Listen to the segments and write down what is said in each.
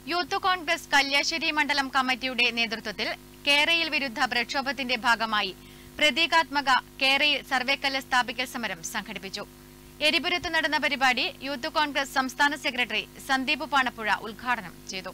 youth Congress Kalliasseri മണ്ഡലം കമ്മിറ്റിയുടെ നേതൃത്വത്തിൽ കേരയിൽ വിരുദ്ധ പ്രക്ഷോഭത്തിന്റെ ഭാഗമായി പ്രതീകാത്മക കേരയിൽ സർവേക്കല്ല് സ്ഥാപിക്കൽ സമരം സംഘടിപ്പിച്ചു എരിപുരത്ത് നടന്ന പരിപാടി യൂത്ത് കോൺഗ്രസ് സംസ്ഥാന സെക്രട്ടറി സന്ദീപ് പാണപ്പുഴ ഉദ്ഘാടനം ചെയ്തു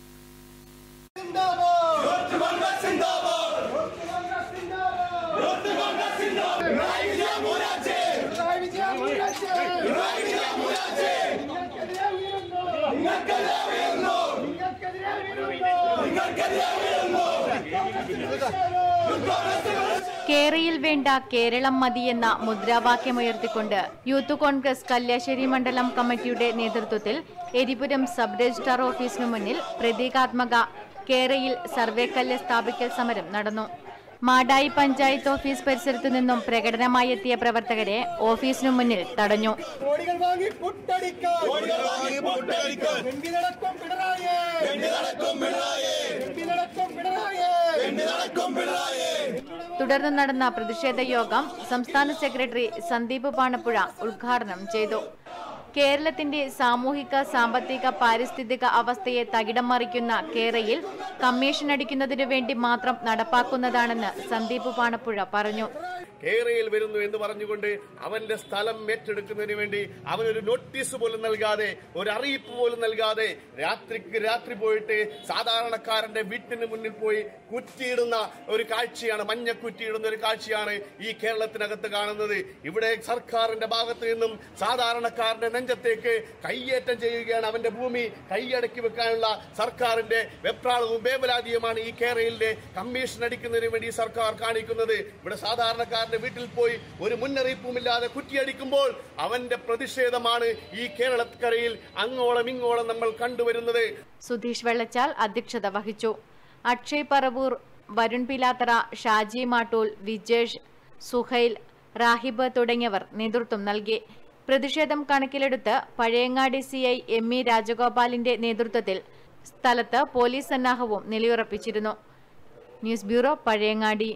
കേരയിൽ വേണ്ട കേരളം മതിയെന്ന മുദ്രാവാക്യമുയർത്തിക്കൊണ്ട് യൂത്ത് കോൺഗ്രസ് കല്യാശ്ശേരി മണ്ഡലം കമ്മിറ്റിയുടെ നേതൃത്വത്തിൽ എരിപുരം സബ് രജിസ്ട്രാർ ഓഫീസിനു മുന്നിൽ പ്രതീകാത്മക കേരയിൽ സർവേക്കല്ല് സ്ഥാപിക്കൽ സമരം നടന്നു മാടായി പഞ്ചായത്ത് ഓഫീസ് പരിസരത്തു നിന്നും പ്രകടനമായി എത്തിയ പ്രവർത്തകരെ ഓഫീസിനു മുന്നിൽ തടഞ്ഞു കോടികൾ വാങ്ങി പുട്ടടിക്കാൻ കോടികൾ വാങ്ങി പുട്ടടിക്കാൻ വെണ്ടി നടക്കും പിണറായേ വെണ്ടി നടക്കും പിണറായേ വെണ്ടി നടക്കും പിണറായേ വെണ്ടി നടക്കും പിണറായേ തുടർന്ന് നടന്ന പ്രതിഷേധ യോഗം സംസ്ഥാന സെക്രട്ടറി സന്ദീപ് പാണപ്പുഴ ഉദ്ഘാടനം ചെയ്തു കേരളത്തിന്റെ സാമൂഹിക സാമ്പത്തിക പാരിസ്ഥിതിക അവസ്ഥയെ തകിടം മറിക്കുന്ന കേരയിൽ കമ്മീഷൻ അടിക്കുന്നതിനു വേണ്ടി മാത്രം നടപ്പാക്കുന്നതാണെന്ന് സന്ദീപ് പാണപ്പുഴ പറഞ്ഞു കേരയിൽ വരുന്നു എന്ന് പറഞ്ഞുകൊണ്ട് അവന്റെ സ്ഥലം ഏറ്റെടുക്കുന്നതിന് വേണ്ടി അവനൊരു നോട്ടീസ് പോലും നൽകാതെ ഒരു അറിയിപ്പ് പോലും നൽകാതെ രാത്രിക്ക് രാത്രി പോയിട്ട് സാധാരണക്കാരന്റെ വീട്ടിന് മുന്നിൽ പോയി കുറ്റിയിടുന്ന ഒരു കാഴ്ചയാണ് മഞ്ഞ കുറ്റിയിടുന്ന ഒരു കാഴ്ചയാണ് ഈ കേരളത്തിനകത്ത് കാണുന്നത് ഇവിടെ സർക്കാരിന്റെ ഭാഗത്ത് നിന്നും സാധാരണക്കാരന്റെ നെഞ്ചത്തേക്ക് കയ്യേറ്റം ചെയ്യുകയാണ് അവന്റെ ഭൂമി കൈയടക്കി വെക്കാനുള്ള സർക്കാരിന്റെ വെപ്രാളവും വേവലാതിയുമാണ് ഈ കേരളയിലെ കമ്മീഷൻ അടിക്കുന്നതിന് വേണ്ടി ഈ സർക്കാർ കാണിക്കുന്നത് ഇവിടെ സാധാരണക്കാരന്റെ വീട്ടിൽ പോയി ഒരു മുന്നറിയിപ്പുമില്ലാതെ കുറ്റിയടിക്കുമ്പോൾ അവന്റെ പ്രതിഷേധമാണ് ഈ കേരളക്കരയിൽ അങ്ങോളം ഇങ്ങോളം നമ്മൾ കണ്ടുവരുന്നത് സുധീഷ് വെള്ളച്ചാൽ അധ്യക്ഷത വഹിച്ചു അക്ഷയ് പറവൂർ വരുൺ പിലാത്തറ ഷാജി മാട്ടൂൽ വിജേഷ് സുഹൈൽ റാഹിബ് തുടങ്ങിയവർ നേതൃത്വം നൽകി പ്രതിഷേധം കണക്കിലെടുത്ത് Pazhayangadi C I M E രാജഗോപാലിന്റെ നേതൃത്വത്തിൽ സ്ഥലത്ത് പോലീസ് സന്നാഹവും നിലയുറപ്പിച്ചിരുന്നു ന്യൂസ് ബ്യൂറോ പഴയങ്ങാടി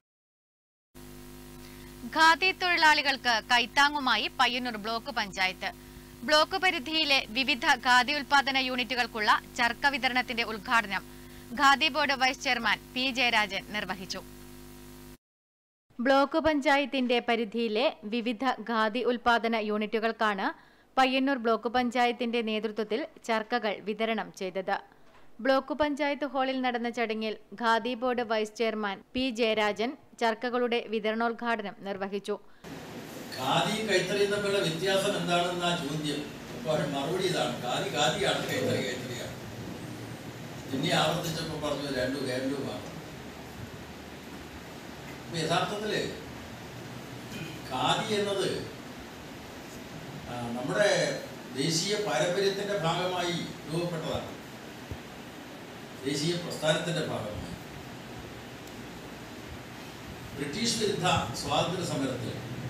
ഖാദി തൊഴിലാളികൾക്ക് കൈത്താങ്ങുമായി പയ്യന്നൂർ ബ്ലോക്ക് പഞ്ചായത്ത് ബ്ലോക്ക് പരിധിയിലെ വിവിധ ഖാദി ഉൽപാദന യൂണിറ്റുകൾക്കുള്ള ചർക്ക വിതരണത്തിന്റെ ഉദ്ഘാടനം khadi board vice chairman P Jayarajan നിർവഹിച്ചു ബ്ലോക്ക് പഞ്ചായത്തിന്റെ പരിധിയിലെ വിവിധ ഖാദി ഉൽപാദന യൂണിറ്റുകൾക്കാണ് പയ്യന്നൂർ ബ്ലോക്ക് പഞ്ചായത്തിന്റെ നേതൃത്വത്തിൽ ചർക്കകൾ വിതരണം ചെയ്തത് ബ്ലോക്ക് പഞ്ചായത്ത് ഹാളിൽ നടന്ന ചടങ്ങിൽ khadi board vice chairman P Jayarajan ചർക്കകളുടെ വിതരണോദ്ഘാടനം നിർവഹിച്ചു ഖാദി കൈത്തറിയും തമ്മിലുള്ള വ്യത്യാസം എന്താണെന്ന ചോദ്യം അപ്പോൾ മറുപടി ഇതാണ് ഖാദി ഖാദിയാണ് കൈത്തറി കൈത്തറിയാണ് പിന്നെ ആവർത്തിച്ചപ്പോൾ പറഞ്ഞു രണ്ടു രണ്ടുമാണ് അപ്പൊ യഥാർത്ഥത്തില് ഖാദി എന്നത് ആ, നമ്മുടെ ദേശീയ പാരമ്പര്യത്തിന്റെ ഭാഗമായി രൂപപ്പെട്ടതാണ് ദേശീയ പ്രസ്ഥാനത്തിന്റെ ഭാഗമായി ബ്രിട്ടീഷ് വിരുദ്ധ സ്വാതന്ത്ര്യ സമരത്തിൽ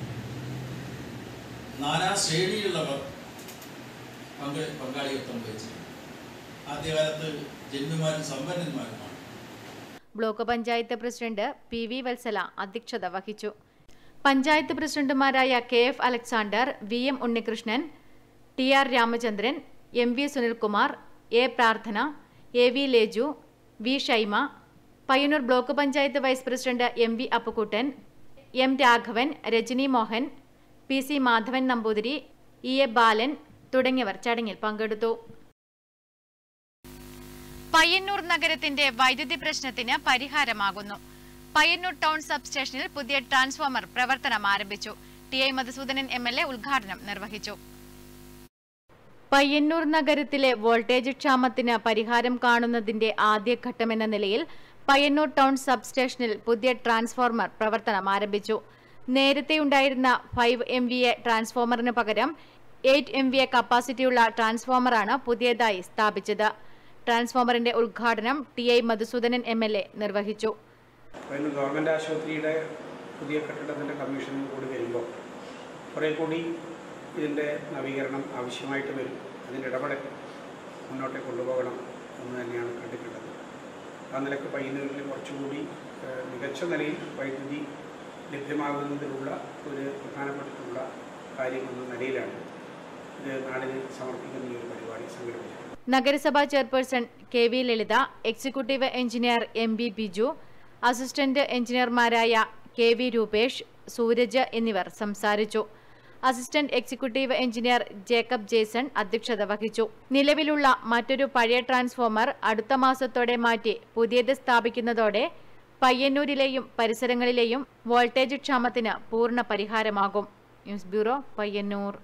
നാനാ ശ്രേണിയിലുള്ളവർ പങ്ക് പങ്കാളിത്തം വഹിച്ചിട്ടുണ്ട് ആദ്യകാലത്ത് ജന്മിമാരും സമ്പന്നന്മാരുമാണ് block panchayat president P V Vatsala അധ്യക്ഷത വഹിച്ചു പഞ്ചായത്ത് പ്രസിഡന്റുമാരായ K F Alexander V M Unnikrishnan T R Ramachandran M V Sunilkumar A Prarthana A V Leju V Shaima Payyanur block panchayat vice president M V Appukuttan M Raghavan Rajani Mohan P C Madhavan Namboothiri E A Balan തുടങ്ങിയവർ ചടങ്ങിൽ പങ്കെടുത്തു പയ്യന്നൂർ നഗരത്തിന്റെ വൈദ്യുതി പ്രശ്നത്തിന് പരിഹാരമാകുന്നു പയ്യന്നൂർ ടൗൺ സബ് സ്റ്റേഷനിൽ പുതിയ ട്രാൻസ്ഫോമർ പ്രവർത്തനം ആരംഭിച്ചു T I Madhusoodanan M L A ഉദ്ഘാടനം നിർവഹിച്ചു പയ്യന്നൂർ നഗരത്തിലെ വോൾട്ടേജ് ക്ഷാമത്തിന് പരിഹാരം കാണുന്നതിന്റെ ആദ്യഘട്ടമെന്ന നിലയിൽ പയ്യന്നൂർ ടൗൺ സബ് സ്റ്റേഷനിൽ പുതിയ ട്രാൻസ്ഫോർമർ പ്രവർത്തനം ആരംഭിച്ചു നേരത്തെയുണ്ടായിരുന്ന ഫൈവ് എം വി എ ട്രാൻസ്ഫോമറിന് പകരം എയ്റ്റ് എം വി എ കപ്പാസിറ്റിയുള്ള ട്രാൻസ്ഫോമറാണ് പുതിയതായി സ്ഥാപിച്ചത് ട്രാൻസ്ഫോമറിന്റെ ഉദ്ഘാടനം T I Madhusoodanan M L A നിർവഹിച്ചു അതിന് ഗവൺമെൻറ് ആശുപത്രിയുടെ പുതിയ കെട്ടിടത്തിൻ്റെ കമ്മീഷൻ കൂടി വരുമ്പോൾ കുറേ കൂടി ഇതിൻ്റെ നവീകരണം ആവശ്യമായിട്ട് വരും അതിൻ്റെ ഇടപെടൽ മുന്നോട്ട് കൊണ്ടുപോകണം എന്ന് തന്നെയാണ് കണ്ടിട്ടുള്ളത് ആ നിലക്ക് പയ്യന്നൂരിൽ കുറച്ചുകൂടി ഏഹ്, മികച്ച നിലയിൽ വൈദ്യുതി ലഭ്യമാകുന്നതിനുള്ള ഒരു പ്രധാനപ്പെട്ടിട്ടുള്ള കാര്യം എന്ന നിലയിലാണ് ഇത് നാടിന് സമർപ്പിക്കുന്ന ഈ ഒരു പരിപാടി സംഘടിപ്പിച്ചത് നഗരസഭാ chairperson K V Lalitha executive engineer M B Biju assistant എഞ്ചിനീയർമാരായ കെ വി രൂപേഷ് സൂരജ് എന്നിവർ സംസാരിച്ചു assistant executive engineer Jacob Jason അധ്യക്ഷത വഹിച്ചു നിലവിലുള്ള മറ്റൊരു പഴയ ട്രാൻസ്ഫോമർ അടുത്ത മാസത്തോടെ മാറ്റി പുതിയത് സ്ഥാപിക്കുന്നതോടെ പയ്യന്നൂരിലെയും പരിസരങ്ങളിലെയും വോൾട്ടേജ് ക്ഷാമത്തിന് പൂർണ്ണ പരിഹാരമാകും ന്യൂസ് ബ്യൂറോ പയ്യന്നൂർ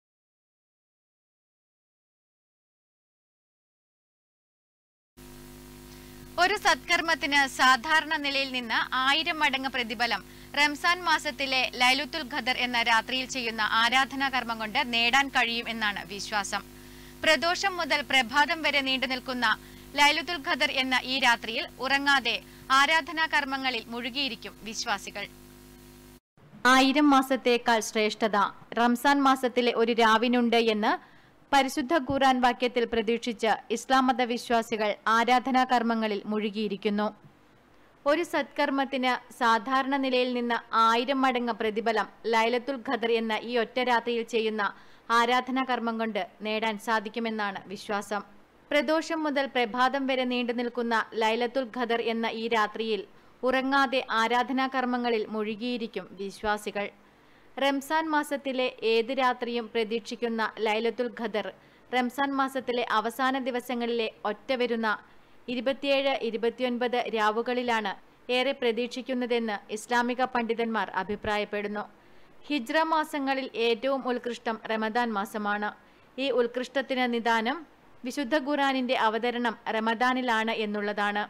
ഒരു സത്കർമ്മത്തിന് സാധാരണ നിലയിൽ നിന്ന് ആയിരം മടങ്ങ് പ്രതിഫലം റംസാൻ മാസത്തിലെ ലൈലുത്തുൽ ഖദർ എന്ന രാത്രിയിൽ ചെയ്യുന്ന ആരാധനാ കർമ്മം കൊണ്ട് നേടാൻ കഴിയും എന്നാണ് വിശ്വാസം പ്രദോഷം മുതൽ പ്രഭാതം വരെ നീണ്ടു നിൽക്കുന്ന ലൈലുത്തുൽ ഖദർ എന്ന ഈ രാത്രിയിൽ ഉറങ്ങാതെ ആരാധനാ കർമ്മങ്ങളിൽ മുഴുകിയിരിക്കും വിശ്വാസികൾ ആയിരം മാസത്തേക്കാൾ ശ്രേഷ്ഠത റംസാൻ മാസത്തിലെ ഒരു രാവിനുണ്ട് എന്ന് പരിശുദ്ധ ഖുറാൻ വാക്യത്തിൽ പ്രതീക്ഷിച്ച് ഇസ്ലാം മത വിശ്വാസികൾ ആരാധനാ കർമ്മങ്ങളിൽ മുഴുകിയിരിക്കുന്നു ഒരു സത്കർമ്മത്തിന് സാധാരണ നിലയിൽ നിന്ന് ആയിരം മടങ്ങ് പ്രതിഫലം ലൈലത്തുൽ ഖദർ എന്ന ഈ ഒറ്റ രാത്രിയിൽ ചെയ്യുന്ന ആരാധനാ കർമ്മം കൊണ്ട് നേടാൻ സാധിക്കുമെന്നാണ് വിശ്വാസം പ്രദോഷം മുതൽ പ്രഭാതം വരെ നീണ്ടു നിൽക്കുന്ന ലൈലത്തുൽ ഖദർ എന്ന ഈ രാത്രിയിൽ ഉറങ്ങാതെ ആരാധനാ കർമ്മങ്ങളിൽ മുഴുകിയിരിക്കും വിശ്വാസികൾ റംസാൻ മാസത്തിലെ ഏത് രാത്രിയും പ്രതീക്ഷിക്കുന്ന ലൈലത്തുൽ ഖദർ റംസാൻ മാസത്തിലെ അവസാന ദിവസങ്ങളിലെ ഒറ്റ വരുന്ന ഇരുപത്തിയേഴ് ഇരുപത്തിയൊൻപത് രാവുകളിലാണ് ഏറെ പ്രതീക്ഷിക്കുന്നതെന്ന് ഇസ്ലാമിക പണ്ഡിതന്മാർ അഭിപ്രായപ്പെടുന്നു ഹിജ്ര മാസങ്ങളിൽ ഏറ്റവും ഉത്കൃഷ്ടം റമദാൻ മാസമാണ് ഈ ഉത്കൃഷ്ടത്തിന് നിദാനം വിശുദ്ധ ഖുറാനിന്റെ അവതരണം റമദാനിലാണ് എന്നുള്ളതാണ്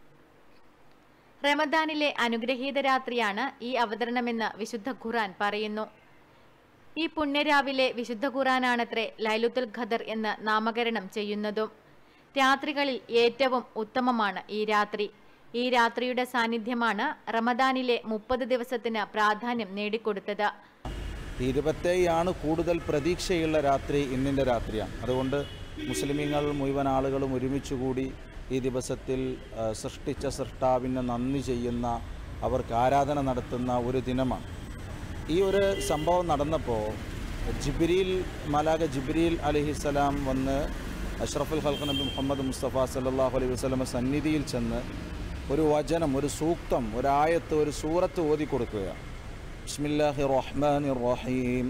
റമദാനിലെ അനുഗ്രഹീത രാത്രിയാണ് ഈ അവതരണമെന്ന് വിശുദ്ധ ഖുറാൻ പറയുന്നു ഈ പുണ്യരാവിലെ വിശുദ്ധ ഖുറാനാണത്രേ ലൈലുത്തുൽ ഖദർ എന്ന് നാമകരണം ചെയ്യുന്നതും രാത്രികളിൽ ഏറ്റവും ഉത്തമമാണ് ഈ രാത്രി ഈ രാത്രിയുടെ സാന്നിധ്യമാണ് റമദാനിലെ മുപ്പത് ദിവസത്തിന് പ്രാധാന്യം നേടിക്കൊടുത്തത് ഇരുപത്തേഴാണ് കൂടുതൽ പ്രതീക്ഷയുള്ള രാത്രി ഇന്നിൻ്റെ രാത്രിയാണ് അതുകൊണ്ട് മുസ്ലിമീങ്ങൾ മുഴുവൻ ആളുകളും ഒരുമിച്ച് കൂടി ഈ ദിവസത്തിൽ ആ, സൃഷ്ടിച്ച സൃഷ്ടാവിന് നന്ദി ചെയ്യുന്ന അവർക്ക് ആരാധന നടത്തുന്ന ഒരു ദിനമാണ് ഈ ഒരു സംഭവം നടന്നപ്പോൾ ജിബ്രീൽ മലാക ജിബ്രീൽ അലഹിസ്സലാം വന്ന് അഷ്റഫുൽ ഹൽഖ് നബി മുഹമ്മദ് മുസ്തഫ സല്ലാഹു അലൈഹി വസ്ലമ സന്നിധിയിൽ ചെന്ന് ഒരു വചനം ഒരു സൂക്തം ഒരു ആയത്ത് ഒരു സൂറത്ത് ഓതി കൊടുക്കുകയാണ് ബിസ്മില്ലാഹി റഹ്മാനി റഹീം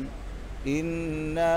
إنا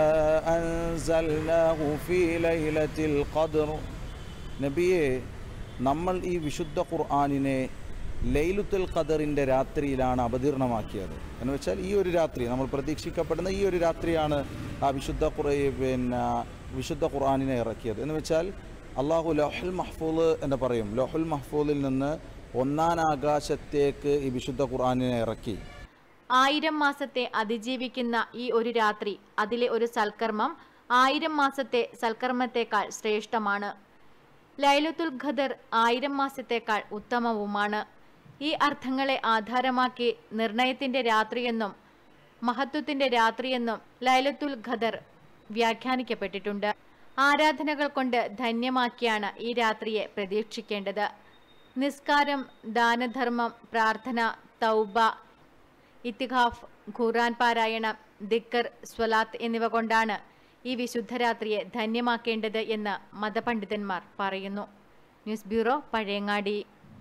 أنزلناه في ليلة القدر നബിയെ നമ്മൾ ഈ വിശുദ്ധ ഖുർആാനിനെ ലൈലുത്തുൽ ഖദറിൻ്റെ രാത്രിയിലാണ് അവതീർണമാക്കിയത് എന്ന് വെച്ചാൽ ഈ ഒരു രാത്രി നമ്മൾ പ്രതീക്ഷിക്കപ്പെടുന്ന ഈ ഒരു രാത്രിയാണ് ആ വിശുദ്ധ ഖുറ പിന്നെ വിശുദ്ധ ഖുർആാനിനെ ഇറക്കിയത് എന്ന് വെച്ചാൽ അള്ളാഹു ലോഹുൽ മഹ്ഫൂൽ എന്ന് പറയും ലോഹുൽ മഹ്ഫൂലിൽ നിന്ന് ഒന്നാം ആകാശത്തേക്ക് ഈ വിശുദ്ധ ഖുർആാനിനെ ഇറക്കി ആയിരം മാസത്തെ അതിജീവിക്കുന്ന ഈ ഒരു രാത്രി അതിലെ ഒരു സൽക്കർമ്മം ആയിരം മാസത്തെ സൽക്കർമ്മത്തേക്കാൾ ശ്രേഷ്ഠമാണ് ലൈലത്തുൽ ഖദർ ആയിരം മാസത്തേക്കാൾ ഉത്തമവുമാണ് ഈ അർത്ഥങ്ങളെ ആധാരമാക്കി നിർണയത്തിന്റെ രാത്രിയെന്നും മഹത്വത്തിന്റെ രാത്രിയെന്നും ലൈലത്തുൽ ഖദർ വ്യാഖ്യാനിക്കപ്പെട്ടിട്ടുണ്ട് ആരാധനകൾ കൊണ്ട് ധന്യമാക്കിയാണ് ഈ രാത്രിയെ പ്രതീക്ഷിക്കേണ്ടത് നിസ്കാരം ദാനധർമ്മം പ്രാർത്ഥന തൗബ ഇത്തിഖാഫ് ഖുറാൻ പാരായണം ദിക്കർ സ്വലാത്ത് എന്നിവ കൊണ്ടാണ് ഈ വിശുദ്ധരാത്രിയെ ധന്യമാക്കേണ്ടത് എന്ന് മതപണ്ഡിതന്മാർ പറയുന്നു news bureau Pazhayangadi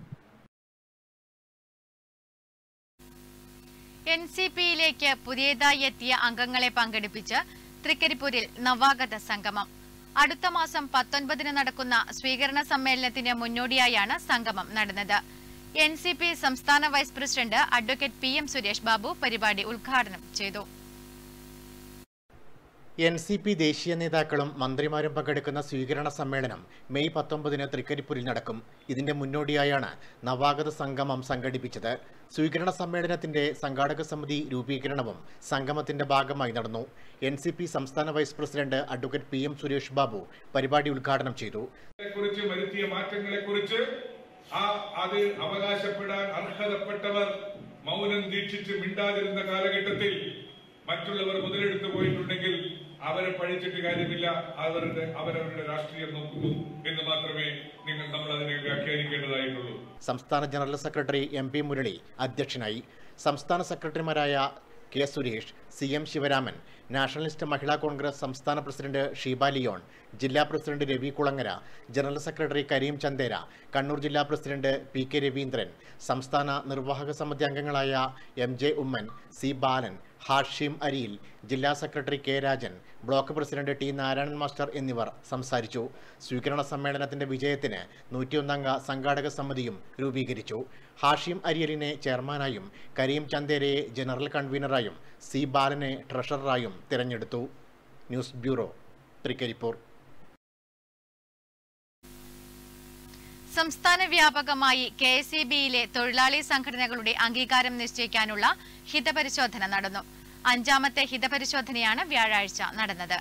N C പിയിലേക്ക് പുതിയതായി എത്തിയ അംഗങ്ങളെ പങ്കെടുപ്പിച്ച് തൃക്കരിപ്പൂരിൽ നവാഗത സംഗമം അടുത്ത മാസം പത്തൊൻപതിന് നടക്കുന്ന സ്വീകരണ സമ്മേളനത്തിന് മുന്നോടിയായാണ് സംഗമം നടന്നത് എൻ സി പി സംസ്ഥാന vice president advocate P M Suresh Babu പരിപാടി ഉദ്ഘാടനം ചെയ്തു എൻ സി പി ദേശീയ നേതാക്കളും മന്ത്രിമാരും പങ്കെടുക്കുന്ന സ്വീകരണ സമ്മേളനം മെയ് പത്തൊമ്പതിന് തൃക്കരിപ്പൂരിൽ നടക്കും ഇതിന്റെ മുന്നോടിയായാണ് നവാഗത സംഗമം സംഘടിപ്പിച്ചത് സ്വീകരണ സമ്മേളനത്തിന്റെ സംഘാടക സമിതി രൂപീകരണവും സംഗമത്തിന്റെ ഭാഗമായി നടന്നു എൻ സി പി സംസ്ഥാന vice president advocate P M Suresh Babu പരിപാടി ഉദ്ഘാടനം ചെയ്തു കുറിച്ച് വരുത്തിയ മാറ്റങ്ങളെ കുറിച്ച് ആ അത് അവകാശപ്പെടാൻ അർഹതപ്പെട്ടവർ മൗനം ദീക്ഷിച്ച് മിണ്ടാതിരുന്ന കാലഘട്ടത്തിൽ മറ്റുള്ളവർ മുതലെടുത്തു പോയിട്ടുണ്ടെങ്കിൽ അവരെ പഴിച്ചിട്ട് കാര്യമില്ല അവരുടെ അവരവരുടെ രാഷ്ട്രീയം നോക്കുന്നു എന്ന് മാത്രമേ നിങ്ങൾ നമ്മൾ അതിനെ വ്യാഖ്യാനിക്കേണ്ടതായിട്ടുള്ളൂ സംസ്ഥാന general secretary M P Murali അധ്യക്ഷനായി സംസ്ഥാന സെക്രട്ടറിമാരായ K Suresh C M Sivaraman Nationalist Mahila Congress സംസ്ഥാന പ്രസിഡന്റ് ഷീബ ലിയോൺ ജില്ലാ president Ravi Kulangara general secretary Karim Chandera Kannur ജില്ലാ പ്രസിഡന്റ് പി കെ രവീന്ദ്രൻ സംസ്ഥാന നിർവാഹക സമിതി അംഗങ്ങളായ M J Oommen C Balan Hashim Ariyil ജില്ലാ secretary K Rajan block president T Narayanan master എന്നിവർ സംസാരിച്ചു സ്വീകരണ സമ്മേളനത്തിന്റെ വിജയത്തിന് നൂറ്റിയൊന്നംഗ സംഘാടക സമിതിയും രൂപീകരിച്ചു ഹാഷിം അരിയലിനെ ചെയർമാനായും കരീം ചന്ദേരയെ ജനറൽ കൺവീനറായും സി ബാലനെ ട്രഷററായും തിരഞ്ഞെടുത്തു ന്യൂസ് ബ്യൂറോ തൃക്കരിപ്പൂർ സംസ്ഥാന വ്യാപകമായി കെ എസ് ഇ ബിയിലെ തൊഴിലാളി സംഘടനകളുടെ അംഗീകാരം നിശ്ചയിക്കാനുള്ള ഹിതപരിശോധന നടന്നു അഞ്ചാമത്തെ ഹിതപരിശോധനയാണ് വ്യാഴാഴ്ച നടന്നത്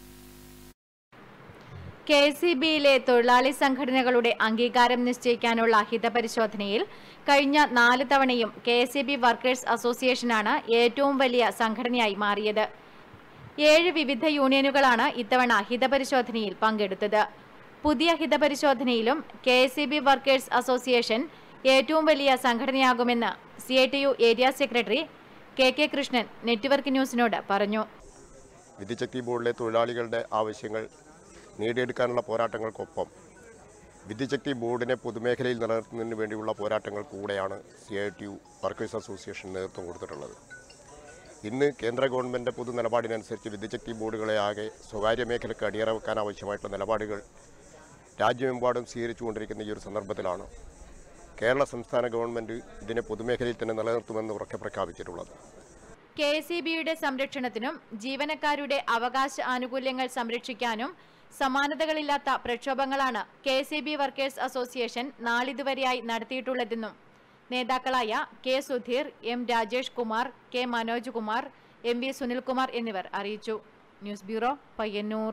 കെ എസ് ഇ ബിയിലെ തൊഴിലാളി സംഘടനകളുടെ അംഗീകാരം നിശ്ചയിക്കാനുള്ള ഹിതപരിശോധനയിൽ കഴിഞ്ഞ നാല് തവണയും K S E B workers അസോസിയേഷനാണ് ഏറ്റവും വലിയ സംഘടനയായി മാറിയത് ഏഴ് വിവിധ യൂണിയനുകളാണ് ഇത്തവണ ഹിതപരിശോധനയിൽ പങ്കെടുത്തത് പുതിയ ഹിതപരിശോധനയിലും K S E B workers association ഏറ്റവും വലിയ സംഘടനയാകുമെന്ന് C I T U area secretary K K Krishnan network ന്യൂസിനോട് പറഞ്ഞു വിദ്യുച്ഛക്തി ബോർഡിലെ തൊഴിലാളികളുടെ ആവശ്യങ്ങൾ നേടിയെടുക്കാനുള്ള പോരാട്ടങ്ങൾക്കൊപ്പം വിദ്യുച്ഛക്തി ബോർഡിനെ പൊതുമേഖലയിൽ നിലനിർത്തുന്നതിന് വേണ്ടിയുള്ള പോരാട്ടങ്ങൾ കൂടെയാണ് C I T U workers association നേതൃത്വം കൊടുത്തിട്ടുള്ളത് ഇന്ന് കേന്ദ്ര ഗവൺമെൻറ് പൊതു നിലപാടിനനുസരിച്ച് വിദ്യുച്ഛക്തി ബോർഡുകളെ ആകെ സ്വകാര്യ മേഖലയ്ക്ക് അടിയറവെക്കാൻ ആവശ്യമായിട്ടുള്ള നിലപാടുകൾ രാജ്യമെമ്പാടും സ്വീകരിച്ചുകൊണ്ടിരിക്കുന്ന ഈ ഒരു സന്ദർഭത്തിലാണ് കേരള സംസ്ഥാന ഗവൺമെൻറ് ഇതിനെ പൊതുമേഖലയിൽ തന്നെ നിലനിർത്തുമെന്ന് ഉറക്കെ പ്രഖ്യാപിച്ചിട്ടുള്ളത് കെ എസ് ഇ ബിയുടെ സംരക്ഷണത്തിനും ജീവനക്കാരുടെ അവകാശ ആനുകൂല്യങ്ങൾ സംരക്ഷിക്കാനും സമാനതകളില്ലാത്ത പ്രക്ഷോഭങ്ങളാണ് K S E B workers association നാളിതുവരെയായി നടത്തിയിട്ടുള്ളതെന്നും നേതാക്കളായ K Sudheer M Rajesh Kumar K Manoj Kumar M V Sunilkumar എന്നിവർ അറിയിച്ചു news bureau Payyanur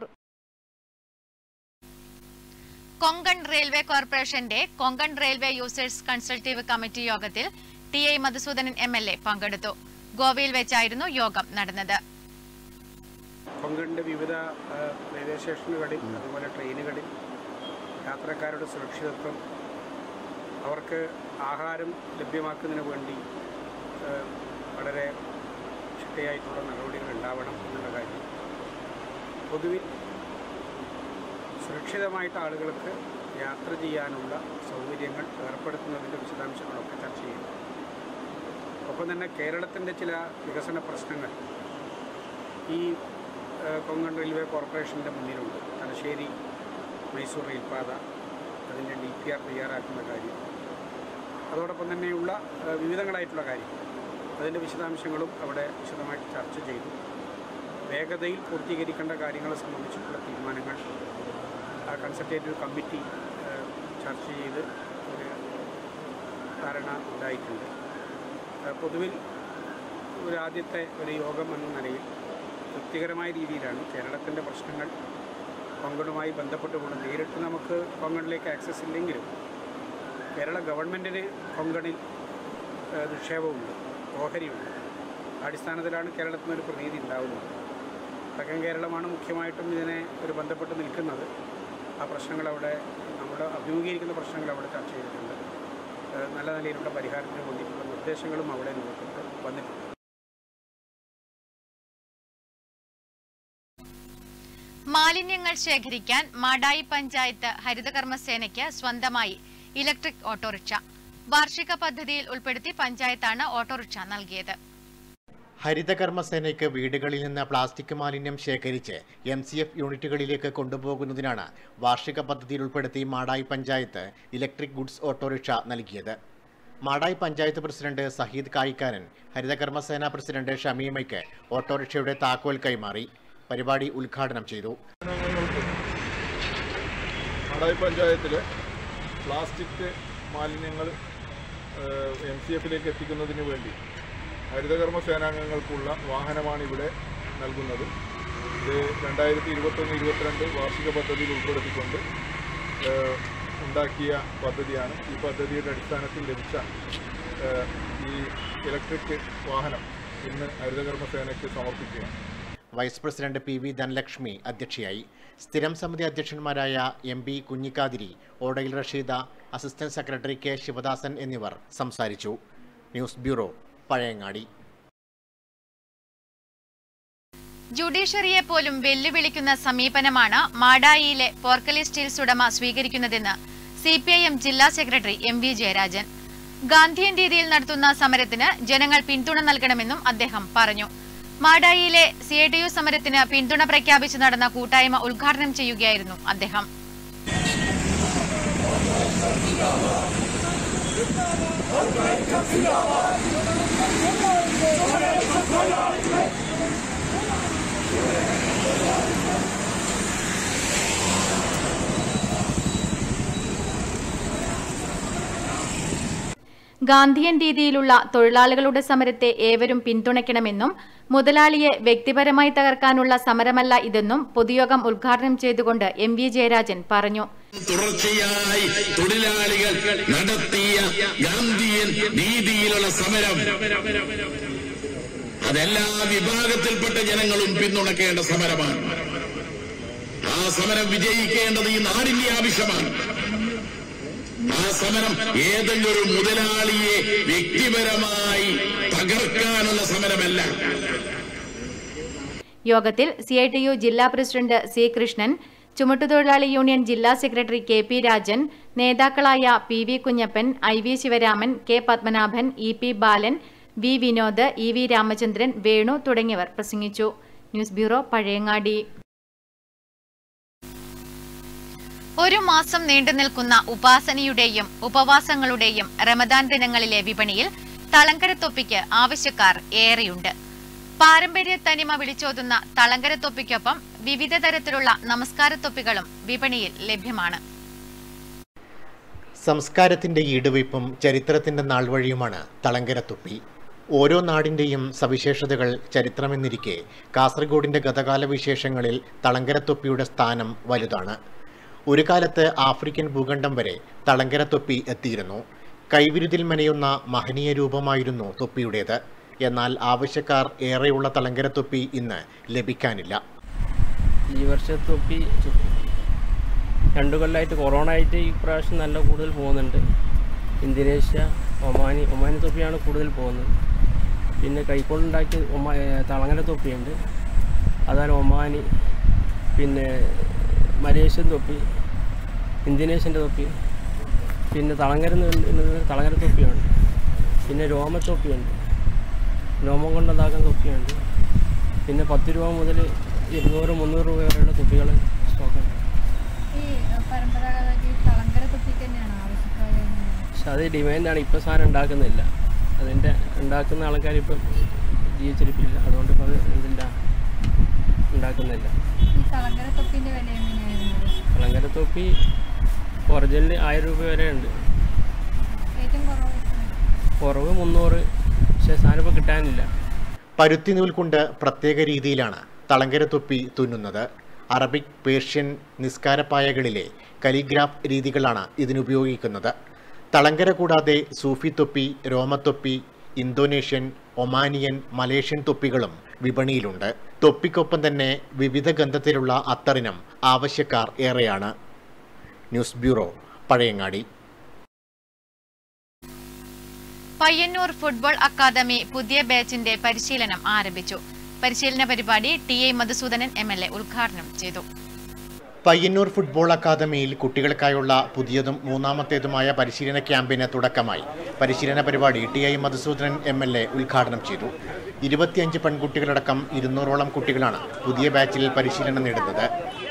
Konkan railway കോർപ്പറേഷന്റെ Konkan railway users consultative committee യോഗത്തിൽ T I Madhusoodanan M L A പങ്കെടുത്തു ഗോവയിൽ വെച്ചായിരുന്നു യോഗം നടന്നത് കൊങ്കണിൻ്റെ വിവിധ ആ, റെയിൽവേ സ്റ്റേഷനുകളിൽ അതുപോലെ ട്രെയിനുകളിൽ യാത്രക്കാരുടെ സുരക്ഷിതത്വം അവർക്ക് ആഹാരം ലഭ്യമാക്കുന്നതിന് വേണ്ടി ആ, വളരെ ചിട്ടയായിട്ടുള്ള നടപടികൾ ഉണ്ടാവണം എന്നുള്ള കാര്യം പൊതുവിൽ സുരക്ഷിതമായിട്ട് ആളുകൾക്ക് യാത്ര ചെയ്യാനുള്ള സൗകര്യങ്ങൾ ഏർപ്പെടുത്തുന്നതിൻ്റെ വിശദാംശങ്ങളൊക്കെ ചർച്ച ചെയ്തു ഒപ്പം തന്നെ കേരളത്തിൻ്റെ ചില വികസന പ്രശ്നങ്ങൾ ഈ ഏഹ്, കൊങ്കൺ റെയിൽവേ കോർപ്പറേഷൻ്റെ മുന്നിലുണ്ട് തലശ്ശേരി മൈസൂർ റെയിൽപാത അതിൻ്റെ ഡി പി ആർ തയ്യാറാക്കുന്ന കാര്യം അതോടൊപ്പം തന്നെയുള്ള ഏഹ്, വിവിധങ്ങളായിട്ടുള്ള കാര്യങ്ങൾ അതിൻ്റെ വിശദാംശങ്ങളും അവിടെ വിശദമായിട്ട് ചർച്ച ചെയ്തു വേഗതയിൽ പൂർത്തീകരിക്കേണ്ട കാര്യങ്ങളെ സംബന്ധിച്ചിട്ടുള്ള തീരുമാനങ്ങൾ ആ കൺസൾട്ടേറ്റീവ് കമ്മിറ്റി ഏഹ്, ചർച്ച ചെയ്ത് ഒരു ധാരണ ഉണ്ടായിട്ടുണ്ട് ഏഹ്, പൊതുവിൽ ഒരു ആദ്യത്തെ ഒരു യോഗം എന്ന നിലയിൽ തൃപ്തികരമായ രീതിയിലാണ് കേരളത്തിൻ്റെ പ്രശ്നങ്ങൾ കൊങ്കണുമായി ബന്ധപ്പെട്ടുകൊണ്ട് നേരിട്ട് നമുക്ക് കൊങ്കണിലേക്ക് ആക്സസ് ഇല്ലെങ്കിലും കേരള ഗവൺമെൻറ്റിന് കൊങ്കണിൽ ഏഹ്, നിക്ഷേപമുണ്ട് ഓഹരിയുണ്ട് ആ അടിസ്ഥാനത്തിലാണ് കേരളത്തിൽ നിന്നൊരു പ്രതീതി ഉണ്ടാകുന്നത് തെക്കൻ കേരളമാണ് മുഖ്യമായിട്ടും ഇതിനെ ഒരു ബന്ധപ്പെട്ട് നിൽക്കുന്നത് ആ പ്രശ്നങ്ങൾ അവിടെ നമ്മുടെ അഭിമുഖീകരിക്കുന്ന പ്രശ്നങ്ങൾ അവിടെ ചർച്ച ചെയ്തിട്ടുണ്ട് ഏഹ്, നല്ല നിലയിലുള്ള പരിഹാരത്തിന് വേണ്ടിയിട്ടുള്ള നിർദ്ദേശങ്ങളും അവിടെ രൂപപ്പെട്ട് വന്നിട്ടുണ്ട് മാലിന്യങ്ങൾ ശേഖരിക്കാൻ മാടായി പഞ്ചായത്ത് ഹരിതകർമ്മസേനയ്ക്ക് സ്വന്തമായി ഇലക്ട്രിക് ഓട്ടോറിക്ഷ വാർഷിക പദ്ധതിയിൽ ഉൾപ്പെടുത്തി പഞ്ചായത്താണ് ഓട്ടോറിക്ഷ നൽകിയത് ഹരിതകർമ്മസേനയ്ക്ക് വീടുകളിൽ നിന്ന് പ്ലാസ്റ്റിക് മാലിന്യം ശേഖരിച്ച് എം സി എഫ് യൂണിറ്റുകളിലേക്ക് കൊണ്ടുപോകുന്നതിനാണ് വാർഷിക പദ്ധതിയിൽ ഉൾപ്പെടുത്തി Madayi panchayat electric goods autorickshaw നൽകിയത് മാടായി പഞ്ചായത്ത് പ്രസിഡന്റ് സഹീദ് കായിക്കാരൻ ഹരിതകർമ്മസേന പ്രസിഡന്റ് ഷമീമയ്ക്ക് ഓട്ടോറിക്ഷയുടെ താക്കോൽ കൈമാറി പരിപാടി ഉദ്ഘാടനം ചെയ്തു മാടായി പഞ്ചായത്തിലെ പ്ലാസ്റ്റിക് മാലിന്യങ്ങൾ എം സി എഫിലേക്ക് എത്തിക്കുന്നതിന് വേണ്ടി ഹരിതകർമ്മ സേനാംഗങ്ങൾക്കുള്ള വാഹനമാണ് ഇവിടെ നൽകുന്നത് ഇത് രണ്ടായിരത്തി ഇരുപത്തൊന്ന് ഇരുപത്തിരണ്ട് വാർഷിക പദ്ധതിയിൽ ഉൾപ്പെടുത്തിക്കൊണ്ട് ഏഹ്, ഉണ്ടാക്കിയ പദ്ധതിയാണ് ഈ പദ്ധതിയുടെ അടിസ്ഥാനത്തിൽ ലഭിച്ച ഏഹ്, ഈ ഇലക്ട്രിക് വാഹനം ഇന്ന് ഹരിതകർമ്മ സേനയ്ക്ക് സമർപ്പിക്കുകയാണ് vice president P V Dhanalakshmi അധ്യക്ഷയായി സ്ഥിരം സമിതി അധ്യക്ഷന്മാരായ M P Kunhikathiri Odayil Rasheeda assistant secretary K Sivadasan എന്നിവർ സംസാരിച്ചു ന്യൂസ് ബ്യൂറോ പഴയങ്ങാടി ജുഡീഷ്യറിയെ പോലും വെല്ലുവിളിക്കുന്ന സമീപനമാണ് മാടായിയിലെ പോർക്കലി സ്റ്റീൽസ് ഉടമ സ്വീകരിക്കുന്നതെന്ന് സി പി ഐ എം ജില്ലാ secretary M V Jayarajan Gandhian രീതിയിൽ നടത്തുന്ന സമരത്തിന് ജനങ്ങൾ പിന്തുണ നൽകണമെന്നും അദ്ദേഹം പറഞ്ഞു മാടായിയിലെ സി ഐ ടി യു സമരത്തിന് പിന്തുണ പ്രഖ്യാപിച്ച് നടന്ന കൂട്ടായ്മ ഉദ്ഘാടനം ചെയ്യുകയായിരുന്നു അദ്ദേഹം ഗാന്ധിയൻ രീതിയിലുള്ള തൊഴിലാളികളുടെ സമരത്തെ ഏവരും പിന്തുണയ്ക്കണമെന്നും മുതലാളിയെ വ്യക്തിപരമായി തകർക്കാനുള്ള സമരമല്ല ഇതെന്നും പൊതുയോഗം ഉദ്ഘാടനം ചെയ്തുകൊണ്ട് എം വി ജയരാജൻ പറഞ്ഞു തുടർച്ചയായി തൊഴിലാളികൾ നടത്തിയ ഗാന്ധിയൻ രീതിയിലുള്ള സമരം അതെല്ലാ വിഭാഗത്തിൽപ്പെട്ട ജനങ്ങളും പിന്തുണക്കേണ്ട സമരമാണ് ആ സമരം വിജയിക്കേണ്ടത് ഈ നാടിന്റെ ആവശ്യമാണ് ആ സമരം ഏതെങ്കിലും ഒരു മുതലാളിയെ വ്യക്തിപരമായി തകർക്കാനുള്ള സമരമല്ല യോഗത്തിൽ സി ഐ ടി യു ജില്ലാ പ്രസിഡന്റ് സി കൃഷ്ണൻ ചുമട്ടുതൊഴിലാളി യൂണിയൻ ജില്ലാ സെക്രട്ടറി കെ പി രാജൻ നേതാക്കളായ P V Kunhappan I V Sivaraman K Padmanabhan E P Balan V Vinod E V Ramachandran Venu തുടങ്ങിയവർ പ്രസംഗിച്ചു ന്യൂസ് ബ്യൂറോ പഴയങ്ങാടി ഒരു മാസം നീണ്ടുനിൽക്കുന്ന ഉപാസനയുടെയും ഉപവാസങ്ങളുടെയും റമദാൻ ദിനങ്ങളിലെ വിപണിയിൽ തളങ്കര തൊപ്പിക്ക് ആവശ്യക്കാർ ഏറെയുണ്ട് പാരമ്പര്യ തനിമ വിളിച്ചോതുന്ന തളങ്കര തൊപ്പിക്കൊപ്പം വിവിധ തരത്തിലുള്ള നമസ്കാര തൊപ്പികളും വിപണിയിൽ ലഭ്യമാണ് സംസ്കാരത്തിന്റെ ഈടുവയ്പും ചരിത്രത്തിന്റെ നാൾവഴിയുമാണ് തളങ്കരത്തുപ്പി ഓരോ നാടിന്റെയും സവിശേഷതകൾ ചരിത്രമെന്നിരിക്കെ കാസർഗോഡിന്റെ ഗതകാല വിശേഷങ്ങളിൽ തളങ്കരത്തൊപ്പിയുടെ സ്ഥാനം വലുതാണ് ഒരു കാലത്ത് ആഫ്രിക്കൻ ഭൂഖണ്ഡം വരെ തളങ്കരത്തൊപ്പി എത്തിയിരുന്നു കൈവിരുതിൽ മെനയുന്ന മഹനീയ രൂപമായിരുന്നു തൊപ്പിയുടേത് എന്നാൽ ആവശ്യക്കാർ ഏറെയുള്ള തളങ്കരത്തൊപ്പി ഇന്ന് ലഭിക്കാനില്ല ഈ വർഷത്തെ തൊപ്പി രണ്ടു കൊല്ലമായിട്ട് കൊറോണ ആയിട്ട് ഈ പ്രാവശ്യം നല്ല കൂടുതൽ പോകുന്നുണ്ട് ഇന്തോനേഷ്യ ഒമാനി ഒമാനി തൊപ്പിയാണ് കൂടുതൽ പോകുന്നത് പിന്നെ കൈക്കൊണ്ടുണ്ടാക്കിയ ഒമാ തളങ്ങര തൊപ്പിയുണ്ട് അതാണ് ഒമാനി പിന്നെ മലേഷ്യൻ തൊപ്പി ഇന്തോനേഷ്യൻ്റെ തൊപ്പി പിന്നെ തളങ്കര തളങ്കര തൊപ്പിയുണ്ട് പിന്നെ രോമത്തൊപ്പിയുണ്ട് രോമം കൊണ്ടുണ്ടാക്കുന്ന തൊപ്പിയുണ്ട് പിന്നെ പത്ത് രൂപ മുതൽ ഇരുന്നൂറ് മുന്നൂറ് രൂപ വരെയുള്ള തൊപ്പികൾ സ്റ്റോക്കുണ്ട് ഈ പരമ്പരാഗതമായിട്ട് ഈ തളങ്കര തൊപ്പിക്ക് തന്നെയാണ് ആവശ്യക്കാർ പക്ഷെ അത് ഡിമാൻഡാണ് ഇപ്പോൾ സാധനം ഉണ്ടാക്കുന്നില്ല അതിൻ്റെ ഉണ്ടാക്കുന്ന ആൾക്കാർ ഇപ്പം ജീവിച്ചിരിപ്പില്ല അതുകൊണ്ട് ഇപ്പോൾ അത് ഇതില്ല ഉണ്ടാക്കുന്നില്ല ഈ തളങ്കര തൊപ്പിന്റെ വില എങ്ങനെയായിരുന്നു അലങ്കര തൊപ്പി ഒറിജിനൽ ആയിരം രൂപ വരെ ഉണ്ട് ഏറ്റവും കുറവ് കുറവ് മുന്നൂറ് പക്ഷേ സാധനം ഇപ്പോൾ കിട്ടാനില്ല പരുത്തി നൂൽ കൊണ്ട് പ്രത്യേക രീതിയിലാണ് തളങ്കരത്തൊപ്പി തുന്നുന്നത് അറബിക് പേർഷ്യൻ നിസ്കാരപ്പായകളിലെ കലിഗ്രാഫ് രീതികളാണ് ഇതിനുപയോഗിക്കുന്നത് തളങ്കര കൂടാതെ സൂഫി തൊപ്പി രോമത്തൊപ്പി ഇന്തോനേഷ്യൻ ഒമാനിയൻ മലേഷ്യൻ തൊപ്പികളും വിപണിയിലുണ്ട് തൊപ്പിക്കൊപ്പം തന്നെ വിവിധ ഗന്ധത്തിലുള്ള അത്തറിനും ആവശ്യക്കാർ ഏറെയാണ് news bureau Pazhayangadi Payyanur football academy പുതിയ ബാച്ചിന്റെ പരിശീലനം ആരംഭിച്ചു പരിശീലന പരിപാടി T A Madhusudanan M L A ഉദ്ഘാടനം ചെയ്തു പയ്യന്നൂർ ഫുട്ബോൾ അക്കാദമിയിൽ കുട്ടികൾക്കായുള്ള പുതിയതും മൂന്നാമത്തേതുമായ പരിശീലന ക്യാമ്പിന് തുടക്കമായി പരിശീലന പരിപാടി T I Madhusoodanan M L A ഉദ്ഘാടനം ചെയ്തു ഇരുപത്തിയഞ്ച് പെൺകുട്ടികളടക്കം ഇരുന്നൂറോളം കുട്ടികളാണ് പുതിയ ബാച്ചിൽ പരിശീലനം നേടുന്നത്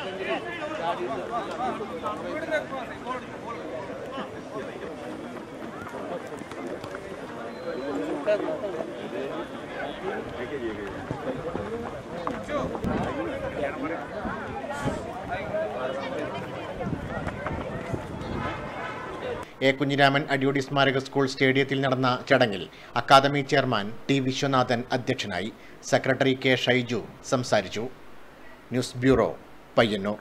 എ കുഞ്ഞിരാമൻ അടിയോടി സ്മാരക സ്കൂൾ സ്റ്റേഡിയത്തിൽ നടന്ന ചടങ്ങിൽ അക്കാദമി ചെയർമാൻ ടി വിശ്വനാഥൻ അധ്യക്ഷനായി സെക്രട്ടറി കെ ഷൈജു സംസാരിച്ചു news bureau Payyanur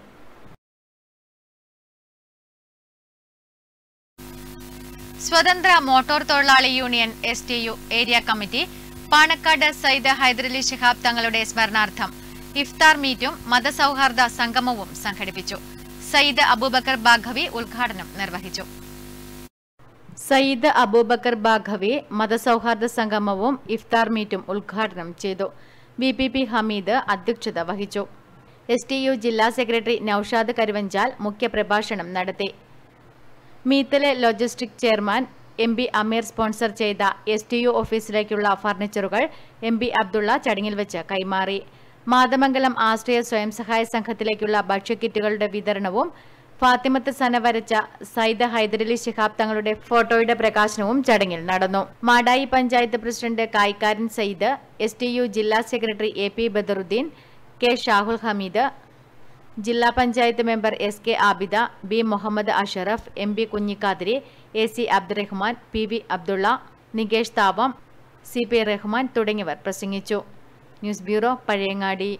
Swathanthra motor തൊഴിലാളി union S T U area committee Panakkad Sayyid Hyderali Shihab തങ്ങളുടെ സ്മരണാർത്ഥം ഇഫ്താർ മീറ്റും മതസൗഹാർദ്ദ സംഗമവും സംഘടിപ്പിച്ചു സയ്യിദ് അബൂബക്കർ ബാഘവി ഉദ്ഘാടനം നിർവഹിച്ചു സയ്യിദ് അബൂബക്കർ ബാഘവി മതസൗഹാർദ്ദ സംഗമവും ഇഫ്താർ മീറ്റും ഉദ്ഘാടനം ചെയ്തു വി പി പി ഹമീദ് അധ്യക്ഷത വഹിച്ചു എസ് ടി യു ജില്ലാ സെക്രട്ടറി നൌഷാദ് കരുവഞ്ചാൽ മുഖ്യപ്രഭാഷണം നടത്തി Meethale logistic chairman M B Ameer sponsor ചെയ്ത എസ് ടി യു ഓഫീസിലേക്കുള്ള ഫർണിച്ചറുകൾ എം ബി അബ്ദുള്ള ചടങ്ങിൽ വെച്ച് കൈമാറി മാതമംഗലം ആശ്രയ സ്വയം സഹായ സംഘത്തിലേക്കുള്ള ഭക്ഷ്യക്കിറ്റുകളുടെ വിതരണവും ഫാത്തിമത്ത് സന വരച്ച സൈദ ഹൈദരലി ശിഹാബ് തങ്ങളുടെ ഫോട്ടോയുടെ പ്രകാശനവും ചടങ്ങിൽ നടന്നു Madayi panchayat president Kayakkaran Sayyid S T U ജില്ലാ secretary A P Badaruddin K Shahul Hameed ജില്ലാ panchayat member S K Abida B Muhammad Ashraf M B Kunhikathiri A C Abdurahman P V Abdulla Nikesh Thavam C P Rahman തുടങ്ങിയവർ പ്രസംഗിച്ചു news bureau Pazhayangadi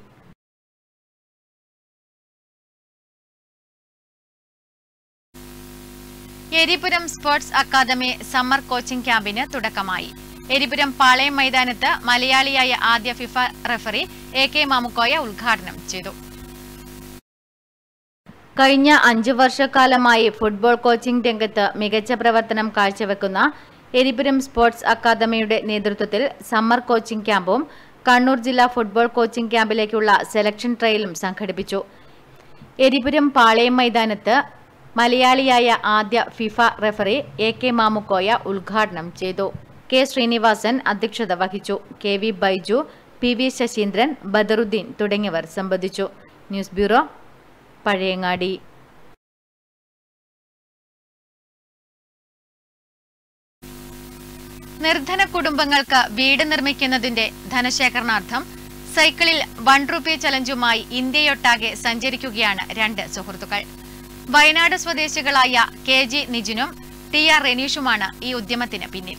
Eripuram sports academy summer coaching ക്യാമ്പിന് തുടക്കമായി എരിപുരം പാളയം മൈതാനത്ത് മലയാളിയായ ആദ്യ FIFA referee A K Mamukoya ഉദ്ഘാടനം ചെയ്തു കഴിഞ്ഞ അഞ്ചു വർഷക്കാലമായി ഫുട്ബോൾ കോച്ചിംഗ് രംഗത്ത് മികച്ച പ്രവർത്തനം കാഴ്ചവെക്കുന്ന എരിപുരം സ്പോർട്സ് അക്കാദമിയുടെ നേതൃത്വത്തിൽ സമ്മർ കോച്ചിംഗ് ക്യാമ്പും കണ്ണൂർ ജില്ലാ ഫുട്ബോൾ കോച്ചിംഗ് ക്യാമ്പിലേക്കുള്ള സെലക്ഷൻ ട്രയലും സംഘടിപ്പിച്ചു എരിപുരം പാളയം മൈതാനത്ത് മലയാളിയായ ആദ്യ FIFA referee A K Mamukoya ഉദ്ഘാടനം ചെയ്തു കെ ശ്രീനിവാസൻ അധ്യക്ഷത വഹിച്ചു K V Baiju P V Sasheendran Badaruddin തുടങ്ങിയവർ സംബന്ധിച്ചു ന്യൂസ് ബ്യൂറോ പഴയങ്ങാടി നിർധന കുടുംബങ്ങൾക്ക് വീട് നിർമ്മിക്കുന്നതിന്റെ ധനശേഖരണാർത്ഥം സൈക്കിളിൽ വൺ റുപ്പി ചലഞ്ചുമായി ഇന്ത്യയൊട്ടാകെ സഞ്ചരിക്കുകയാണ് രണ്ട് സുഹൃത്തുക്കൾ വയനാട് സ്വദേശികളായ കെ ജി നിജിനും ടി ആർ റെനീഷുമാണ് ഈ ഉദ്യമത്തിന് പിന്നിൽ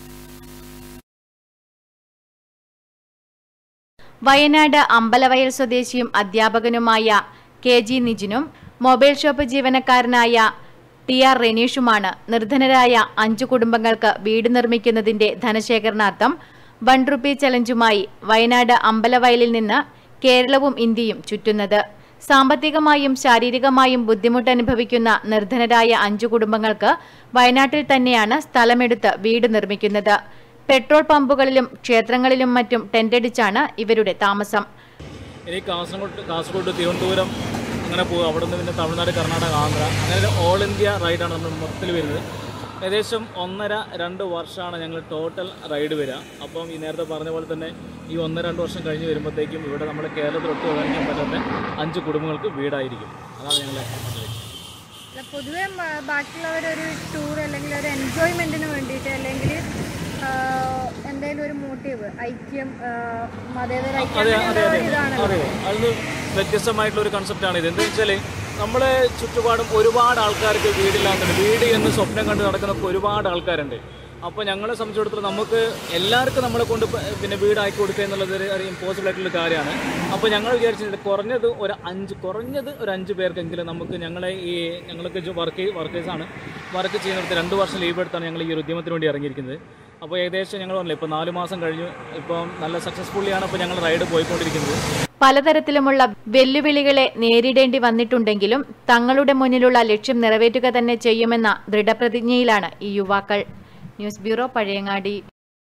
വയനാട് അമ്പലവയൽ സ്വദേശിയും അധ്യാപകനുമായ കെ ജി നിജിനും മൊബൈൽ ഷോപ്പ് ജീവനക്കാരനായ ടി ആർ റെനീഷുമാണ് നിർധനരായ അഞ്ചു കുടുംബങ്ങൾക്ക് വീട് നിർമ്മിക്കുന്നതിന്റെ ധനശേഖരണാർത്ഥം വൺ റുപ്പി ചലഞ്ചുമായി വയനാട് അമ്പലവയലിൽ നിന്ന് കേരളവും ഇന്ത്യയും ചുറ്റുന്നത് സാമ്പത്തികമായും ശാരീരികമായും ബുദ്ധിമുട്ട് അനുഭവിക്കുന്ന നിർധനരായ അഞ്ചു കുടുംബങ്ങൾക്ക് വയനാട്ടിൽ തന്നെയാണ് സ്ഥലമെടുത്ത് വീട് നിർമ്മിക്കുന്നത് പെട്രോൾ പമ്പുകളിലും ക്ഷേത്രങ്ങളിലും മറ്റും ടെന്റടിച്ചാണ് ഇവരുടെ താമസം ഇനി കാസർഗോഡ് കാസർഗോഡ് തിരുവനന്തപുരം അങ്ങനെ പോകും അവിടെ നിന്ന് പിന്നെ തമിഴ്നാട് കർണാടക ആന്ധ്ര അങ്ങനെ ഒരു ഓൾ ഇന്ത്യ റൈഡാണ് നമ്മൾ മൊത്തത്തിൽ വരുന്നത് ഏകദേശം ഒന്നര രണ്ട് വർഷമാണ് ഞങ്ങൾ ടോട്ടൽ റൈഡ് വരിക അപ്പം ഈ നേരത്തെ പറഞ്ഞ പോലെ തന്നെ ഈ ഒന്നര രണ്ട് വർഷം കഴിഞ്ഞ് വരുമ്പോഴത്തേക്കും ഇവിടെ നമ്മുടെ കേരളത്തിൽ ഒട്ടും ഒഴിക്കാൻ പറ്റാത്ത അഞ്ച് കുടുംബങ്ങൾക്ക് വീടായിരിക്കും അതാണ് ഞങ്ങളെ അല്ല, പൊതുവെ മ- ബാക്കിയുള്ളവരൊരു ടൂർ അല്ലെങ്കിൽ ഒരു എൻജോയ്മെന്റിന് വേണ്ടിയിട്ട് അല്ലെങ്കിൽ എന്തെങ്കിലും ഒരു മോട്ടീവ് ഐക്യം ആ, മതേതര ഐക്യം അതെ അങ്ങനെയുള്ള അതെ അതെ ഒരു ഇതാണല്ലോ അതെ അതിന് വ്യത്യസ്തമായിട്ടുള്ള ഒരു കൺസെപ്റ്റാണ് ഇത് എന്താ വെച്ചാൽ നമ്മളെ ചുറ്റുപാടും ഒരുപാട് ആൾക്കാർക്ക് വീടില്ലാത്തുണ്ട് വീട് എന്ന് സ്വപ്നം കണ്ട് നടക്കുന്ന ഒരുപാട് ആൾക്കാരുണ്ട് അപ്പോൾ ഞങ്ങളെ സംബന്ധിച്ചിടത്തോളം നമുക്ക് എല്ലാവർക്കും നമ്മളെ കൊണ്ട് പ- പിന്നെ വീടാക്കി കൊടുക്കുക എന്നുള്ളത് ഒരു ഒരു ഇമ്പോസിബിൾ ആയിട്ടുള്ള കാര്യമാണ് അപ്പോൾ ഞങ്ങൾ വിചാരിച്ചിട്ടുണ്ട് കുറഞ്ഞത് ഒരു അഞ്ച് കുറഞ്ഞത് ഒരു അഞ്ച് പേർക്കെങ്കിലും നമുക്ക് ഞങ്ങളെ ഈ ഞങ്ങൾക്ക് വർക്ക് വർക്കേഴ്സാണ് വർക്ക് ചെയ്യുന്നിടത്ത് രണ്ട് വർഷം ലീവ് എടുത്താണ് ഞങ്ങൾ ഈ ഒരു ഉദ്യമത്തിന് വേണ്ടി ഇറങ്ങിയിരിക്കുന്നത് അപ്പോൾ ഏകദേശം ഞങ്ങൾ പറഞ്ഞില്ല ഇപ്പോൾ നാല് മാസം കഴിഞ്ഞു ഇപ്പം നല്ല സക്സസ്ഫുള്ളിയാണ് ഇപ്പോൾ ഞങ്ങൾ റൈഡ് പോയിക്കൊണ്ടിരിക്കുന്നത് പലതരത്തിലുമുള്ള വെല്ലുവിളികളെ നേരിടേണ്ടി വന്നിട്ടുണ്ടെങ്കിലും തങ്ങളുടെ മുന്നിലുള്ള ലക്ഷ്യം നിറവേറ്റുക തന്നെ ചെയ്യുമെന്ന ദൃഢപ്രതിജ്ഞയിലാണ് ഈ യുവാക്കൾ ന്യൂസ് ബ്യൂറോ പഴയങ്ങാടി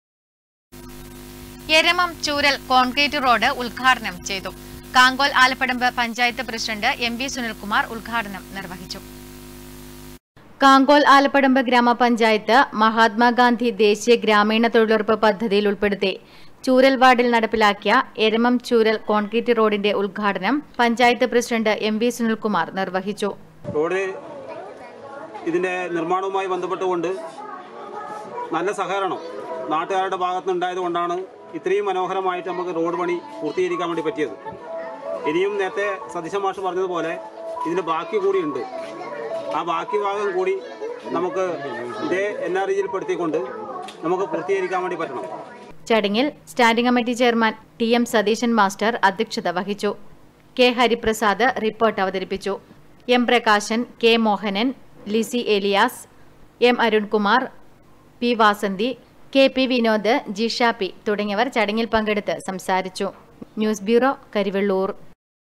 എരമം ചൂരൽ കോൺക്രീറ്റ് റോഡ് ഉദ്ഘാടനം ചെയ്തു Kankol Alapadamba panchayat president M V Sunilkumar ഉദ്ഘാടനം നിർവഹിച്ചു കാങ്കോൽ ആലപ്പടമ്പ് ഗ്രാമപഞ്ചായത്ത് മഹാത്മാഗാന്ധി ദേശീയ ഗ്രാമീണ തൊഴിലുറപ്പ് പദ്ധതിയിൽ ഉൾപ്പെടുത്തി ചൂരൽ വാർഡിൽ നടപ്പിലാക്കിയ എരമം ചൂരൽ കോൺക്രീറ്റ് റോഡിന്റെ ഉദ്ഘാടനം panchayat president M V Sunilkumar നിർവഹിച്ചു റോഡ് ഇതിൻ്റെ നിർമ്മാണവുമായി ബന്ധപ്പെട്ടുകൊണ്ട് നല്ല സഹകരണം നാട്ടുകാരുടെ ഭാഗത്ത് ഉണ്ടായത് കൊണ്ടാണ് ഇത്രയും മനോഹരമായിട്ട് നമുക്ക് റോഡ് പണി പൂർത്തീകരിക്കാൻ വേണ്ടി പറ്റിയത് ഇനിയും നേരത്തെ സതീശ മാഷ് പറഞ്ഞതുപോലെ ഇതിന് ബാക്കി കൂടിയുണ്ട് ആ ബാക്കി ഭാഗം കൂടി നമുക്ക് ഇതേ എൻ ആർ പെടുത്തിക്കൊണ്ട് നമുക്ക് പൂർത്തീകരിക്കാൻ വേണ്ടി പറ്റണം ചടങ്ങിൽ standing committee chairman T M Satheesan master അധ്യക്ഷത വഹിച്ചു കെ ഹരിപ്രസാദ് റിപ്പോർട്ട് അവതരിപ്പിച്ചു M Prakashan K Mohanan Lissy Elias M Arunkumar P Vasanthi K P Vinod Jisha P തുടങ്ങിയവർ ചടങ്ങിൽ പങ്കെടുത്ത് സംസാരിച്ചു news bureau Karivellur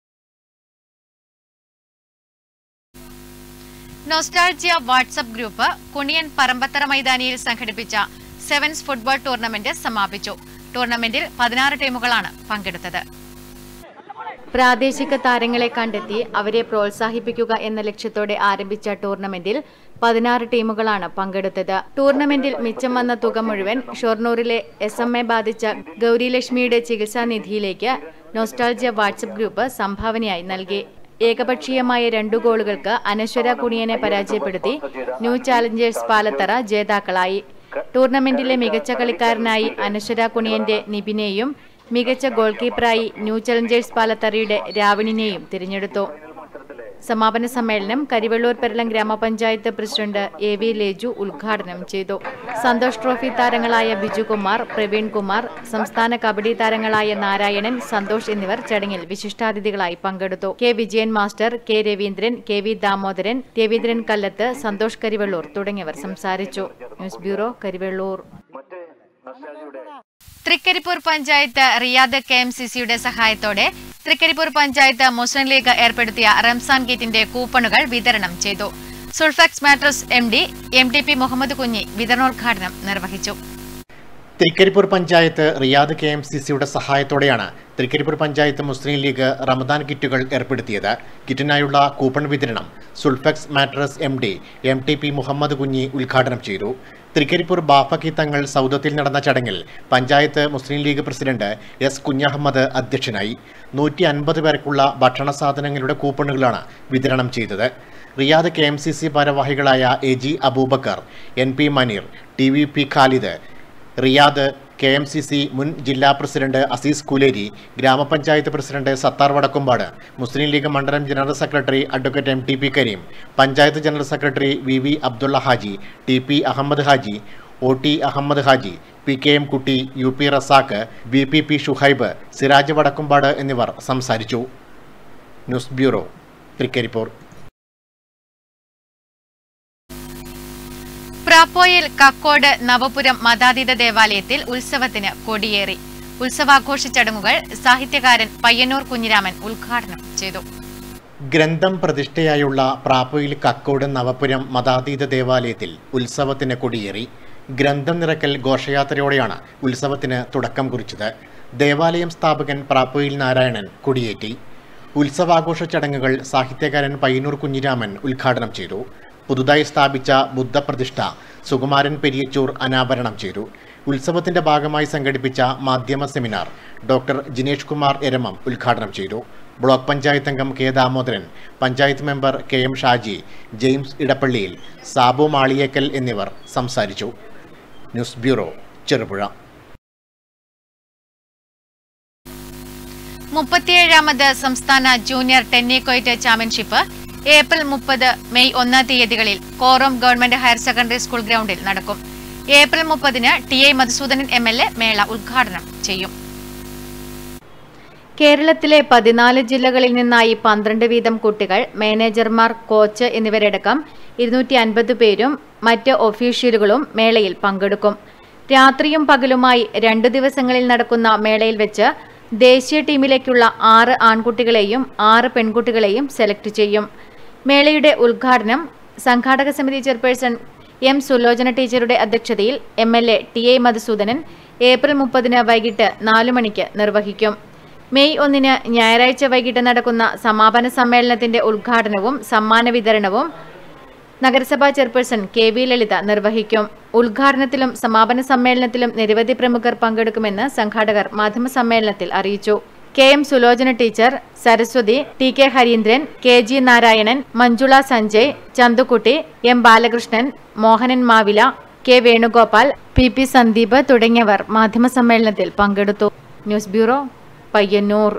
nostalgia WhatsApp group Kuniyan Parambathara മൈതാനിയിൽ സംഘടിപ്പിച്ച സെവൻസ് ഫുട്ബോൾ ടൂർണമെന്റ് സമാപിച്ചു ടൂർണമെന്റിൽ പതിനാറ് ടീമുകളാണ് പങ്കെടുത്തത് പ്രാദേശിക താരങ്ങളെ കണ്ടെത്തി അവരെ പ്രോത്സാഹിപ്പിക്കുക എന്ന ലക്ഷ്യത്തോടെ ആരംഭിച്ച ടൂർണമെന്റിൽ പതിനാറ് ടീമുകളാണ് പങ്കെടുത്തത് ടൂർണമെന്റിൽ മിച്ചം വന്ന തുക മുഴുവൻ ഷൊർണൂരിലെ എസ് എം എ ബാധിച്ച ഗൗരിലക്ഷ്മിയുടെ ചികിത്സാ നിധിയിലേക്ക് നൊസ്റ്റാൾജിയ വാട്സപ്പ് ഗ്രൂപ്പ് സംഭാവനയായി നൽകി ഏകപക്ഷീയമായ രണ്ടു ഗോളുകൾക്ക് അനശ്വര കുണിയനെ പരാജയപ്പെടുത്തി ന്യൂ ചാലഞ്ചേഴ്സ് പാലത്തറ ജേതാക്കളായി ടൂർണമെന്റിലെ മികച്ച കളിക്കാരനായി അനശ്വര കുണിയന്റെ നിബിനെയും മികച്ച ഗോൾ കീപ്പറായി ന്യൂ ചലഞ്ചേഴ്സ് പാലത്തറയുടെ രാവണിനെയും തിരഞ്ഞെടുത്തു സമാപന സമ്മേളനം കരിവെള്ളൂർ പെരളം ഗ്രാമപഞ്ചായത്ത് പ്രസിഡന്റ് എ വി ലേജു ഉദ്ഘാടനം ചെയ്തു സന്തോഷ് ട്രോഫി താരങ്ങളായ ബിജുകുമാർ പ്രവീൺ കുമാർ സംസ്ഥാന കബഡി താരങ്ങളായ നാരായണൻ സന്തോഷ് എന്നിവർ ചടങ്ങിൽ വിശിഷ്ടാതിഥികളായി പങ്കെടുത്തു K Vijayan master K Raveendran K V Damodaran Raveendran Kallath Santhosh Karivellur തുടങ്ങിയവർ സംസാരിച്ചു news bureau Karivellur Trikaripur panchayat Riyadh K M C സിയുടെ സഹായത്തോടെ തൃക്കരിപ്പൂർ പഞ്ചായത്ത് മുസ്ലിം ലീഗ് ഏർപ്പെടുത്തിയ റംസാൻ ഗീറ്റിന്റെ കൂപ്പണുകൾ വിതരണം ചെയ്തു Sulfex mattress M D M T P Muhammad Kunhi വിതരണോദ്ഘാടനം നിർവഹിച്ചു Trikaripur panchayat Riyadh K M C സിയുടെ സഹായത്തോടെയാണ് തൃക്കരിപ്പൂർ പഞ്ചായത്ത് മുസ്ലിം ലീഗ് റമദാൻ കിറ്റുകൾ ഏർപ്പെടുത്തിയത് കിറ്റിനായുള്ള കൂപ്പൺ വിതരണം Sulfex mattress M D M T P Muhammad Kunhi ഉദ്ഘാടനം ചെയ്തു തൃക്കരിപ്പൂർ ബാഫക്കി തങ്ങൾ സൗദത്തിൽ നടന്ന ചടങ്ങിൽ പഞ്ചായത്ത് മുസ്ലിം ലീഗ് പ്രസിഡന്റ് എസ് കുഞ്ഞഹമ്മദ് അധ്യക്ഷനായി നൂറ്റി അൻപത് പേർക്കുള്ള ഭക്ഷണ സാധനങ്ങളുടെ കൂപ്പണുകളാണ് വിതരണം ചെയ്തത് Riyadh K M C C ഭാരവാഹികളായ A G Abubakar N P Maneer T V P Khalid Riyadh K M C C മുൻ ജില്ലാ പ്രസിഡന്റ് അസീസ് കുലേരി ഗ്രാമപഞ്ചായത്ത് പ്രസിഡന്റ് സത്താർ വടക്കുംപാട് മുസ്ലിം ലീഗ് മണ്ഡലം general secretary advocate M T P Kareem panchayat general secretary V V Abdulla Haji T P Ahammed Haji O T Ahammed Haji P K M Kutty U P Razak B P P Shuhaib Siraj Vadakkumpad എന്നിവർ സംസാരിച്ചു news bureau Trikaripur Prapoyil Kakkod നവപുരം മതാതീത ദേവാലയത്തിൽ ഉത്സവത്തിന് കൊടിയേറി ഉത്സവാഘോഷ ചടങ്ങുകൾ സാഹിത്യകാരൻ പയ്യന്നൂർ കുഞ്ഞിരാമൻ ഉദ്ഘാടനം ചെയ്തു ഗ്രന്ഥം പ്രതിഷ്ഠയായുള്ള പ്രാപ്പയിൽ കക്കോട് നവപുരം മതാതീത ദേവാലയത്തിൽ ഉത്സവത്തിന് കൊടിയേറി ഗ്രന്ഥം നിറക്കൽ ഘോഷയാത്രയോടെയാണ് ഉത്സവത്തിന് തുടക്കം കുറിച്ചത് ദേവാലയം സ്ഥാപകൻ പ്രാപ്പയിൽ നാരായണൻ കൊടിയേറ്റി ഉത്സവാഘോഷ ചടങ്ങുകൾ സാഹിത്യകാരൻ പയ്യന്നൂർ കുഞ്ഞിരാമൻ ഉദ്ഘാടനം ചെയ്തു പുതുതായി സ്ഥാപിച്ച ബുദ്ധപ്രതിഷ്ഠ സുകുമാരൻ പെരിയച്ചൂർ അനാവരണം ചെയ്തു ഉത്സവത്തിന്റെ ഭാഗമായി സംഘടിപ്പിച്ച മാധ്യമ സെമിനാർ ഡോക്ടർ ജിനേഷ് കുമാർ എരമം ഉദ്ഘാടനം ചെയ്തു ബ്ലോക്ക് പഞ്ചായത്ത് അംഗം K Damodaran panchayat member K M Shaji James Edappalliyil Sabu Maliyekkal എന്നിവർ സംസാരിച്ചു ന്യൂസ് ബ്യൂറോ ചെറുപുഴ മുപ്പത്തിയേഴാമത് സംസ്ഥാന ജൂനിയർ ടെന്നിക്കോയ്റ്റ് ചാമ്പ്യൻഷിപ്പ് ഏപ്രിൽ മുപ്പത് മെയ് ഒന്നാം തീയതികളിൽ Korom government higher secondary school ഗ്രൗണ്ടിൽ നടക്കും ഏപ്രിൽ മുപ്പതിന് T I Madhusoodanan M L A മേള ഉദ്ഘാടനം ചെയ്യും കേരളത്തിലെ പതിനാല് ജില്ലകളിൽ നിന്നായി പന്ത്രണ്ട് വീതം കുട്ടികൾ മാനേജർമാർ കോച്ച് എന്നിവരടക്കം ഇരുന്നൂറ്റി അൻപത് പേരും മറ്റ് ഒഫീഷ്യലുകളും മേളയിൽ പങ്കെടുക്കും രാത്രിയും പകലുമായി രണ്ടു ദിവസങ്ങളിൽ നടക്കുന്ന മേളയിൽ വെച്ച് ദേശീയ ടീമിലേക്കുള്ള ആറ് ആൺകുട്ടികളെയും ആറ് പെൺകുട്ടികളെയും സെലക്ട് ചെയ്യും മേളയുടെ ഉദ്ഘാടനം സംഘാടക സമിതി ചെയർപേഴ്സൺ എം സുലോചന ടീച്ചറുടെ അധ്യക്ഷതയിൽ M L A T A Madhusoodanan April മുപ്പതിന് വൈകിട്ട് നാലു മണിക്ക് നിർവഹിക്കും മെയ് ഒന്നിന് ഞായറാഴ്ച വൈകിട്ട് നടക്കുന്ന സമാപന സമ്മേളനത്തിന്റെ ഉദ്ഘാടനവും സമ്മാന വിതരണവും നഗരസഭാ ചെയർപേഴ്സൺ കെ വി ലളിത നിർവഹിക്കും ഉദ്ഘാടനത്തിലും സമാപന സമ്മേളനത്തിലും നിരവധി പ്രമുഖർ പങ്കെടുക്കുമെന്ന് സംഘാടകർ മാധ്യമസമ്മേളനത്തിൽ അറിയിച്ചു K M Sulochana teacher Saraswathi T K Hareendran K G Narayanan Manjula Sanjay Chandukutty M Balakrishnan Mohanan Mavila K Venugopal P P Sandeep തുടങ്ങിയവർ മാധ്യമസമ്മേളനത്തിൽ പങ്കെടുത്തു ന്യൂസ് ബ്യൂറോ പയ്യന്നൂർ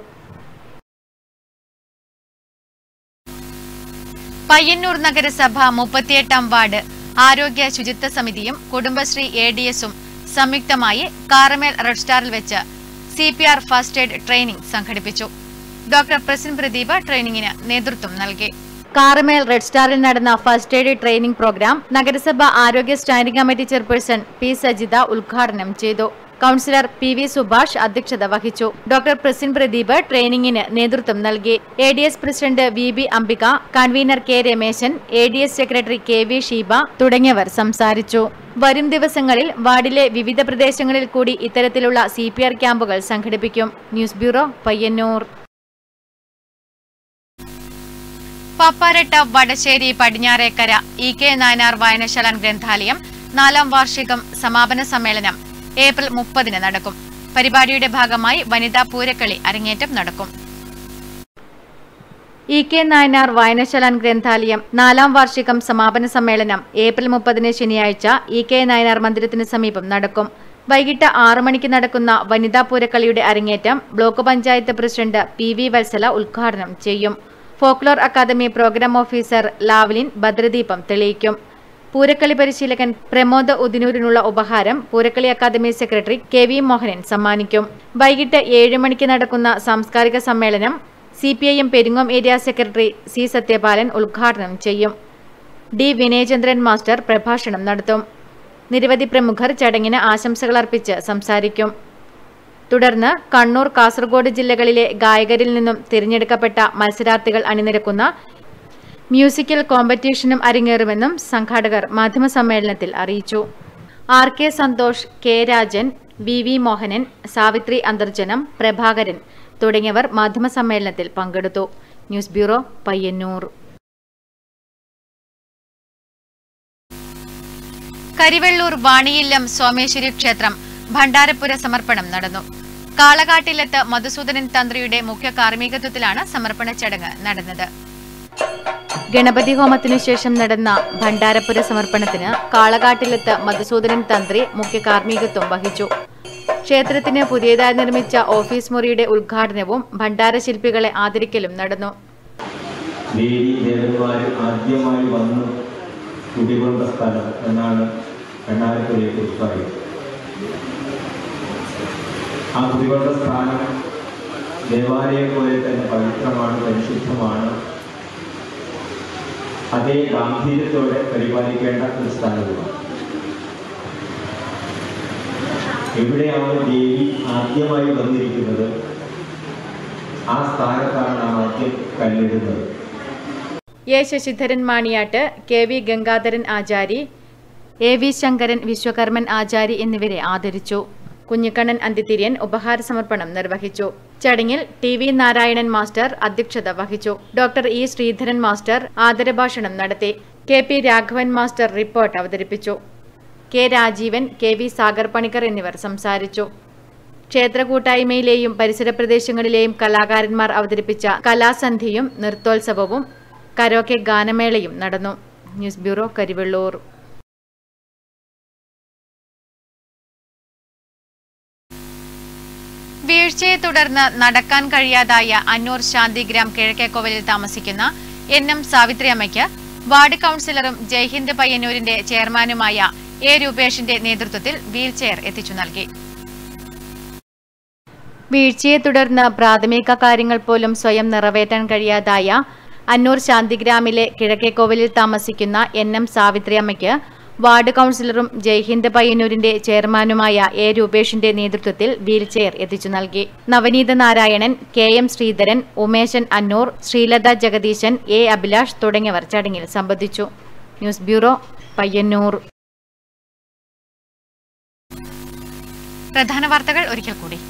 പയ്യന്നൂർ നഗരസഭ മുപ്പത്തിയെട്ടാം വാർഡ് ആരോഗ്യ ശുചിത്വ സമിതിയും കുടുംബശ്രീ എ ഡി എസും സംയുക്തമായി കാറമേൽ റെഡ് സ്റ്റാറിൽ വെച്ച് C P R first aid training സംഘടിപ്പിച്ചു ഡോക്ടർ പ്രസിൻ പ്രദീപ് ട്രെയിനിങ്ങിന് നേതൃത്വം നൽകി കാറമേൽ റെഡ് സ്റ്റാറിൽ നടന്ന ഫസ്റ്റ് എയ്ഡ് ട്രെയിനിംഗ് പ്രോഗ്രാം നഗരസഭ ആരോഗ്യ standing committee chairperson P Sajitha ഉദ്ഘാടനം ചെയ്തു കൌൺസിലർ പി വി സുഭാഷ് അധ്യക്ഷത വഹിച്ചു ഡോക്ടർ പ്രസിൻ പ്രദീപ് ട്രെയിനിങ്ങിന് നേതൃത്വം നൽകി A D S president V B Ambika convener K Rameshan A D S secretary K V Sheeba തുടങ്ങിയവർ സംസാരിച്ചു വരും ദിവസങ്ങളിൽ വാർഡിലെ വിവിധ പ്രദേശങ്ങളിൽ കൂടി ഇത്തരത്തിലുള്ള സി ക്യാമ്പുകൾ സംഘടിപ്പിക്കും news bureau Payyanur Papparatta Vadasseri Padinjarekkara E K Nayanar വായനശാല ഗ്രന്ഥാലയം നാലാം വാർഷികം സമാപന സമ്മേളനം ഏപ്രിൽ മുപ്പതിന് നടക്കും പരിപാടിയുടെ ഭാഗമായി വനിതാ പൂരക്കളി അരങ്ങേറ്റം നടക്കും ഇ കെ നായനാർ വായനശാല ഗ്രന്ഥാലയം നാലാം വാർഷികം സമാപന സമ്മേളനം ഏപ്രിൽ മുപ്പതിന് ശനിയാഴ്ച ഇ കെ നായനാർ മന്ദിരത്തിന് സമീപം നടക്കും വൈകിട്ട് ആറു മണിക്ക് നടക്കുന്ന വനിതാ പൂരക്കളിയുടെ അരങ്ങേറ്റം block panchayat president P V Valsala ഉദ്ഘാടനം ചെയ്യും folklore academy programme officer Lavlin ഭദ്രദീപം തെളിയിക്കും പൂരക്കളി പരിശീലകൻ പ്രമോദ് ഉദിനൂരിനുള്ള ഉപഹാരം പൂരക്കളി academy secretary K V Mohanan സമ്മാനിക്കും വൈകിട്ട് ഏഴ് മണിക്ക് നടക്കുന്ന സാംസ്കാരിക സമ്മേളനം C P I M Peringome area secretary C Sathyapalan ഉദ്ഘാടനം ചെയ്യും ഡി വിനയചന്ദ്രൻ മാസ്റ്റർ പ്രഭാഷണം നടത്തും നിരവധി പ്രമുഖർ ചടങ്ങിന് ആശംസകൾ അർപ്പിച്ച് സംസാരിക്കും തുടർന്ന് കണ്ണൂർ കാസർഗോഡ് ജില്ലകളിലെ ഗായകരിൽ നിന്നും തിരഞ്ഞെടുക്കപ്പെട്ട മത്സരാർത്ഥികൾ അണിനിരക്കുന്ന മ്യൂസിക്കൽ കോമ്പറ്റീഷനും അരങ്ങേറുമെന്നും സംഘാടകർ മാധ്യമസമ്മേളനത്തിൽ അറിയിച്ചു R K Santhosh K Rajan V V Mohanan Savithri Antharjanam Prabhakaran തുടങ്ങിയവർ മാധ്യമസമ്മേളനത്തിൽ പങ്കെടുത്തു ന്യൂസ് ബ്യൂറോ പയ്യന്നൂർ കരിവെള്ളൂർ വാണിയില്ലം സോമേശ്വരി ക്ഷേത്രം ഭണ്ഡാരപ്പുര സമർപ്പണം നടന്നു കാളകാട്ടിലത്ത് മധുസൂദനൻ തന്ത്രിയുടെ മുഖ്യ കാർമ്മികത്വത്തിലാണ് സമർപ്പണ ചടങ്ങ് നടന്നത് ഗണപതി ഹോമത്തിനു ശേഷം നടന്ന ഭണ്ഡാരപ്പുര സമർപ്പണത്തിന് കാളകാട്ടിലത്ത് മധുസൂദനൻ തന്ത്രി മുഖ്യ കാർമ്മികത്വം വഹിച്ചു ക്ഷേത്രത്തിന് പുതിയതായി നിർമ്മിച്ച ഓഫീസ് മുറിയുടെ ഉദ്ഘാടനവും ഭണ്ഡാരശില്പികളെ ആദരിക്കലും നടന്നു ദേവി ദേവന്മാർ ആദ്യമായി വന്നു കുടികൊണ്ട സ്ഥലം എന്നാണ് കണ്ണാരപ്പുരയെ കുറിച്ച് പറയുന്നത് ആ കുടികൊണ്ട സ്ഥാനം ദേവാലയം പോലെ തന്നെ പവിത്രമാണ് പരിശുദ്ധമാണ് അതേ ഗാംഭീര്യത്തോടെ പരിപാലിക്കേണ്ട ഒരു സ്ഥാനവുമാണ് എവിടെയാണ് ദേവി ആദ്യമായി വന്നിരിക്കുന്നത് ആ സ്ഥാനത്താണ് നാം ആദ്യം കല്ലിടുന്നത് A Sasidharan Maniyat K V Gangadharan Achari A V Sankaran Vishwakarman Achari എന്നിവരെ ആദരിച്ചു കുഞ്ഞിക്കണ്ണൻ അന്തിതിര്യൻ ഉപഹാര സമർപ്പണം നിർവഹിച്ചു ചടങ്ങിൽ ടി വി നാരായണൻ മാസ്റ്റർ അധ്യക്ഷത വഹിച്ചു ഡോക്ടർ ഇ ശ്രീധരൻ മാസ്റ്റർ ആദരഭാഷണം നടത്തി K P Raghavan master report അവതരിപ്പിച്ചു K Rajeevan K V Sagar Panicker എന്നിവർ സംസാരിച്ചു ക്ഷേത്ര കൂട്ടായ്മയിലെയും പരിസര പ്രദേശങ്ങളിലെയും കലാകാരന്മാർ അവതരിപ്പിച്ച കലാസന്ധിയും നൃത്തോത്സവവും കരോക്കെ ഗാനമേളയും നടന്നു ന്യൂസ് ബ്യൂറോ കരിവെള്ളൂർ വീഴ്ചയെ തുടർന്ന് നടക്കാൻ കഴിയാതായ അന്നൂർ ശാന്തിഗ്രാം കിഴക്കേക്കോവിലിൽ താമസിക്കുന്ന എൻ എം സാവിത്രിയമ്മയ്ക്ക് വാർഡ് കൌൺസിലറും ജയ്ഹിന്ദ് പയ്യന്നൂരിന്റെ ചെയർമാനുമായ എ രൂപേഷിന്റെ നേതൃത്വത്തിൽ വീൽചെയർ എത്തിച്ചു നൽകി വീഴ്ചയെ തുടർന്ന് പ്രാഥമിക കാര്യങ്ങൾ പോലും സ്വയം നിറവേറ്റാൻ കഴിയാതായ അന്നൂർ ശാന്തിഗ്രാമിലെ കിഴക്കേക്കോവിലിൽ താമസിക്കുന്ന എൻ എം സാവിത്രിയമ്മയ്ക്ക് വാർഡ് കൌൺസിലറും ജയ്ഹിന്ദ് പയ്യന്നൂരിന്റെ ചെയർമാനുമായ എ രൂപേഷിന്റെ നേതൃത്വത്തിൽ വീൽചെയർ എത്തിച്ചു നൽകി Navaneetha Narayanan K M Sreedharan Umeshan Annur Sreelatha Jagadeeshan A Abhilash തുടങ്ങിയവർ ചടങ്ങിൽ സംബന്ധിച്ചു ന്യൂസ് ബ്യൂറോ പയ്യന്നൂർ പ്രധാന വാർത്തകൾ ഒരിക്കൽ കൂടി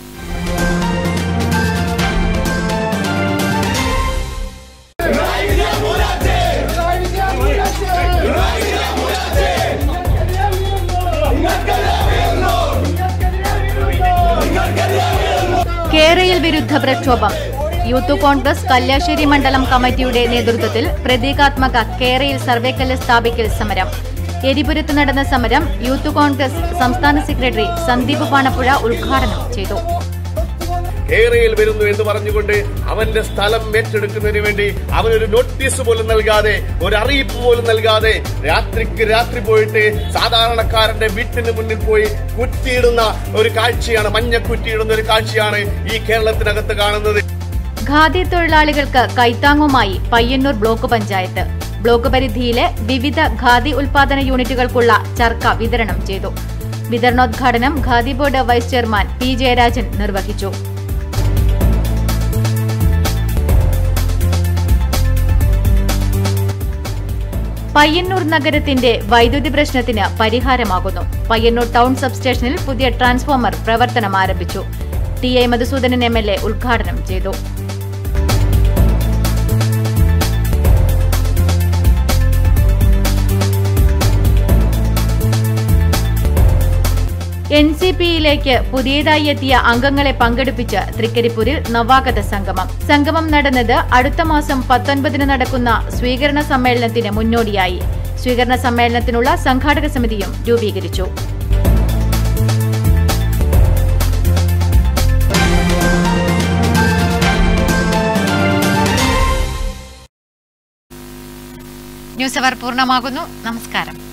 കേരയിൽ വിരുദ്ധ പ്രക്ഷോഭം യൂത്ത് കോൺഗ്രസ് കല്യാശ്ശേരി മണ്ഡലം കമ്മിറ്റിയുടെ നേതൃത്വത്തിൽ പ്രതീകാത്മക കേരയിൽ സർവേക്കല്ല് സ്ഥാപിക്കൽ സമരം എരിപുരത്ത് നടന്ന സമരം യൂത്ത് കോൺഗ്രസ് സംസ്ഥാന സെക്രട്ടറി സന്ദീപ് പാണപ്പുഴ ഉദ്ഘാടനം ചെയ്തു കേരയിൽ വരുന്നു എന്ന് പറഞ്ഞുകൊണ്ട് അവന്റെ സ്ഥലം ഏറ്റെടുക്കുന്നതിന് വേണ്ടി അവനൊരു നോട്ടീസ് പോലും നൽകാതെ ഒരു അറിയിപ്പ് പോലും നൽകാതെ രാത്രിക്ക് രാത്രി പോയിട്ട് സാധാരണക്കാരന്റെ വീട്ടിന് മുന്നിൽ പോയി കുറ്റിയിടുന്ന ഒരു കാഴ്ചയാണ് മഞ്ഞ കുറ്റിയിടുന്ന ഒരു കാഴ്ചയാണ് ഈ കേരളത്തിനകത്ത് കാണുന്നത് ഖാദി തൊഴിലാളികൾക്ക് കൈത്താങ്ങുമായി പയ്യന്നൂർ ബ്ലോക്ക് പഞ്ചായത്ത് ബ്ലോക്ക് പരിധിയിലെ വിവിധ ഖാദി ഉൽപാദന യൂണിറ്റുകൾക്കുള്ള ചർക്ക വിതരണം ചെയ്തു വിതരണോദ്ഘാടനം khadi board vice chairman P Jayarajan നിർവഹിച്ചു പയ്യന്നൂർ നഗരത്തിന്റെ വൈദ്യുതി പ്രശ്നത്തിന് പരിഹാരമാകുന്നു പയ്യന്നൂർ ടൗൺ സബ്സ്റ്റേഷനിൽ പുതിയ ട്രാൻസ്ഫോമർ പ്രവർത്തനം ആരംഭിച്ചു T I Madhusoodanan M L A ഉദ്ഘാടനം ചെയ്തു എൻ സി പിയിലേക്ക് പുതിയതായി എത്തിയ അംഗങ്ങളെ പങ്കെടുപ്പിച്ച് തൃക്കരിപ്പൂരിൽ നവാഗത സംഗമം സംഗമം നടന്നത് അടുത്ത മാസം പത്തൊൻപതിന് നടക്കുന്ന സ്വീകരണ സമ്മേളനത്തിന് മുന്നോടിയായി സ്വീകരണ സമ്മേളനത്തിനുള്ള സംഘാടക സമിതിയും രൂപീകരിച്ചു ന്യൂസ് അവർ പൂർണ്ണമാകുന്നു നമസ്കാരം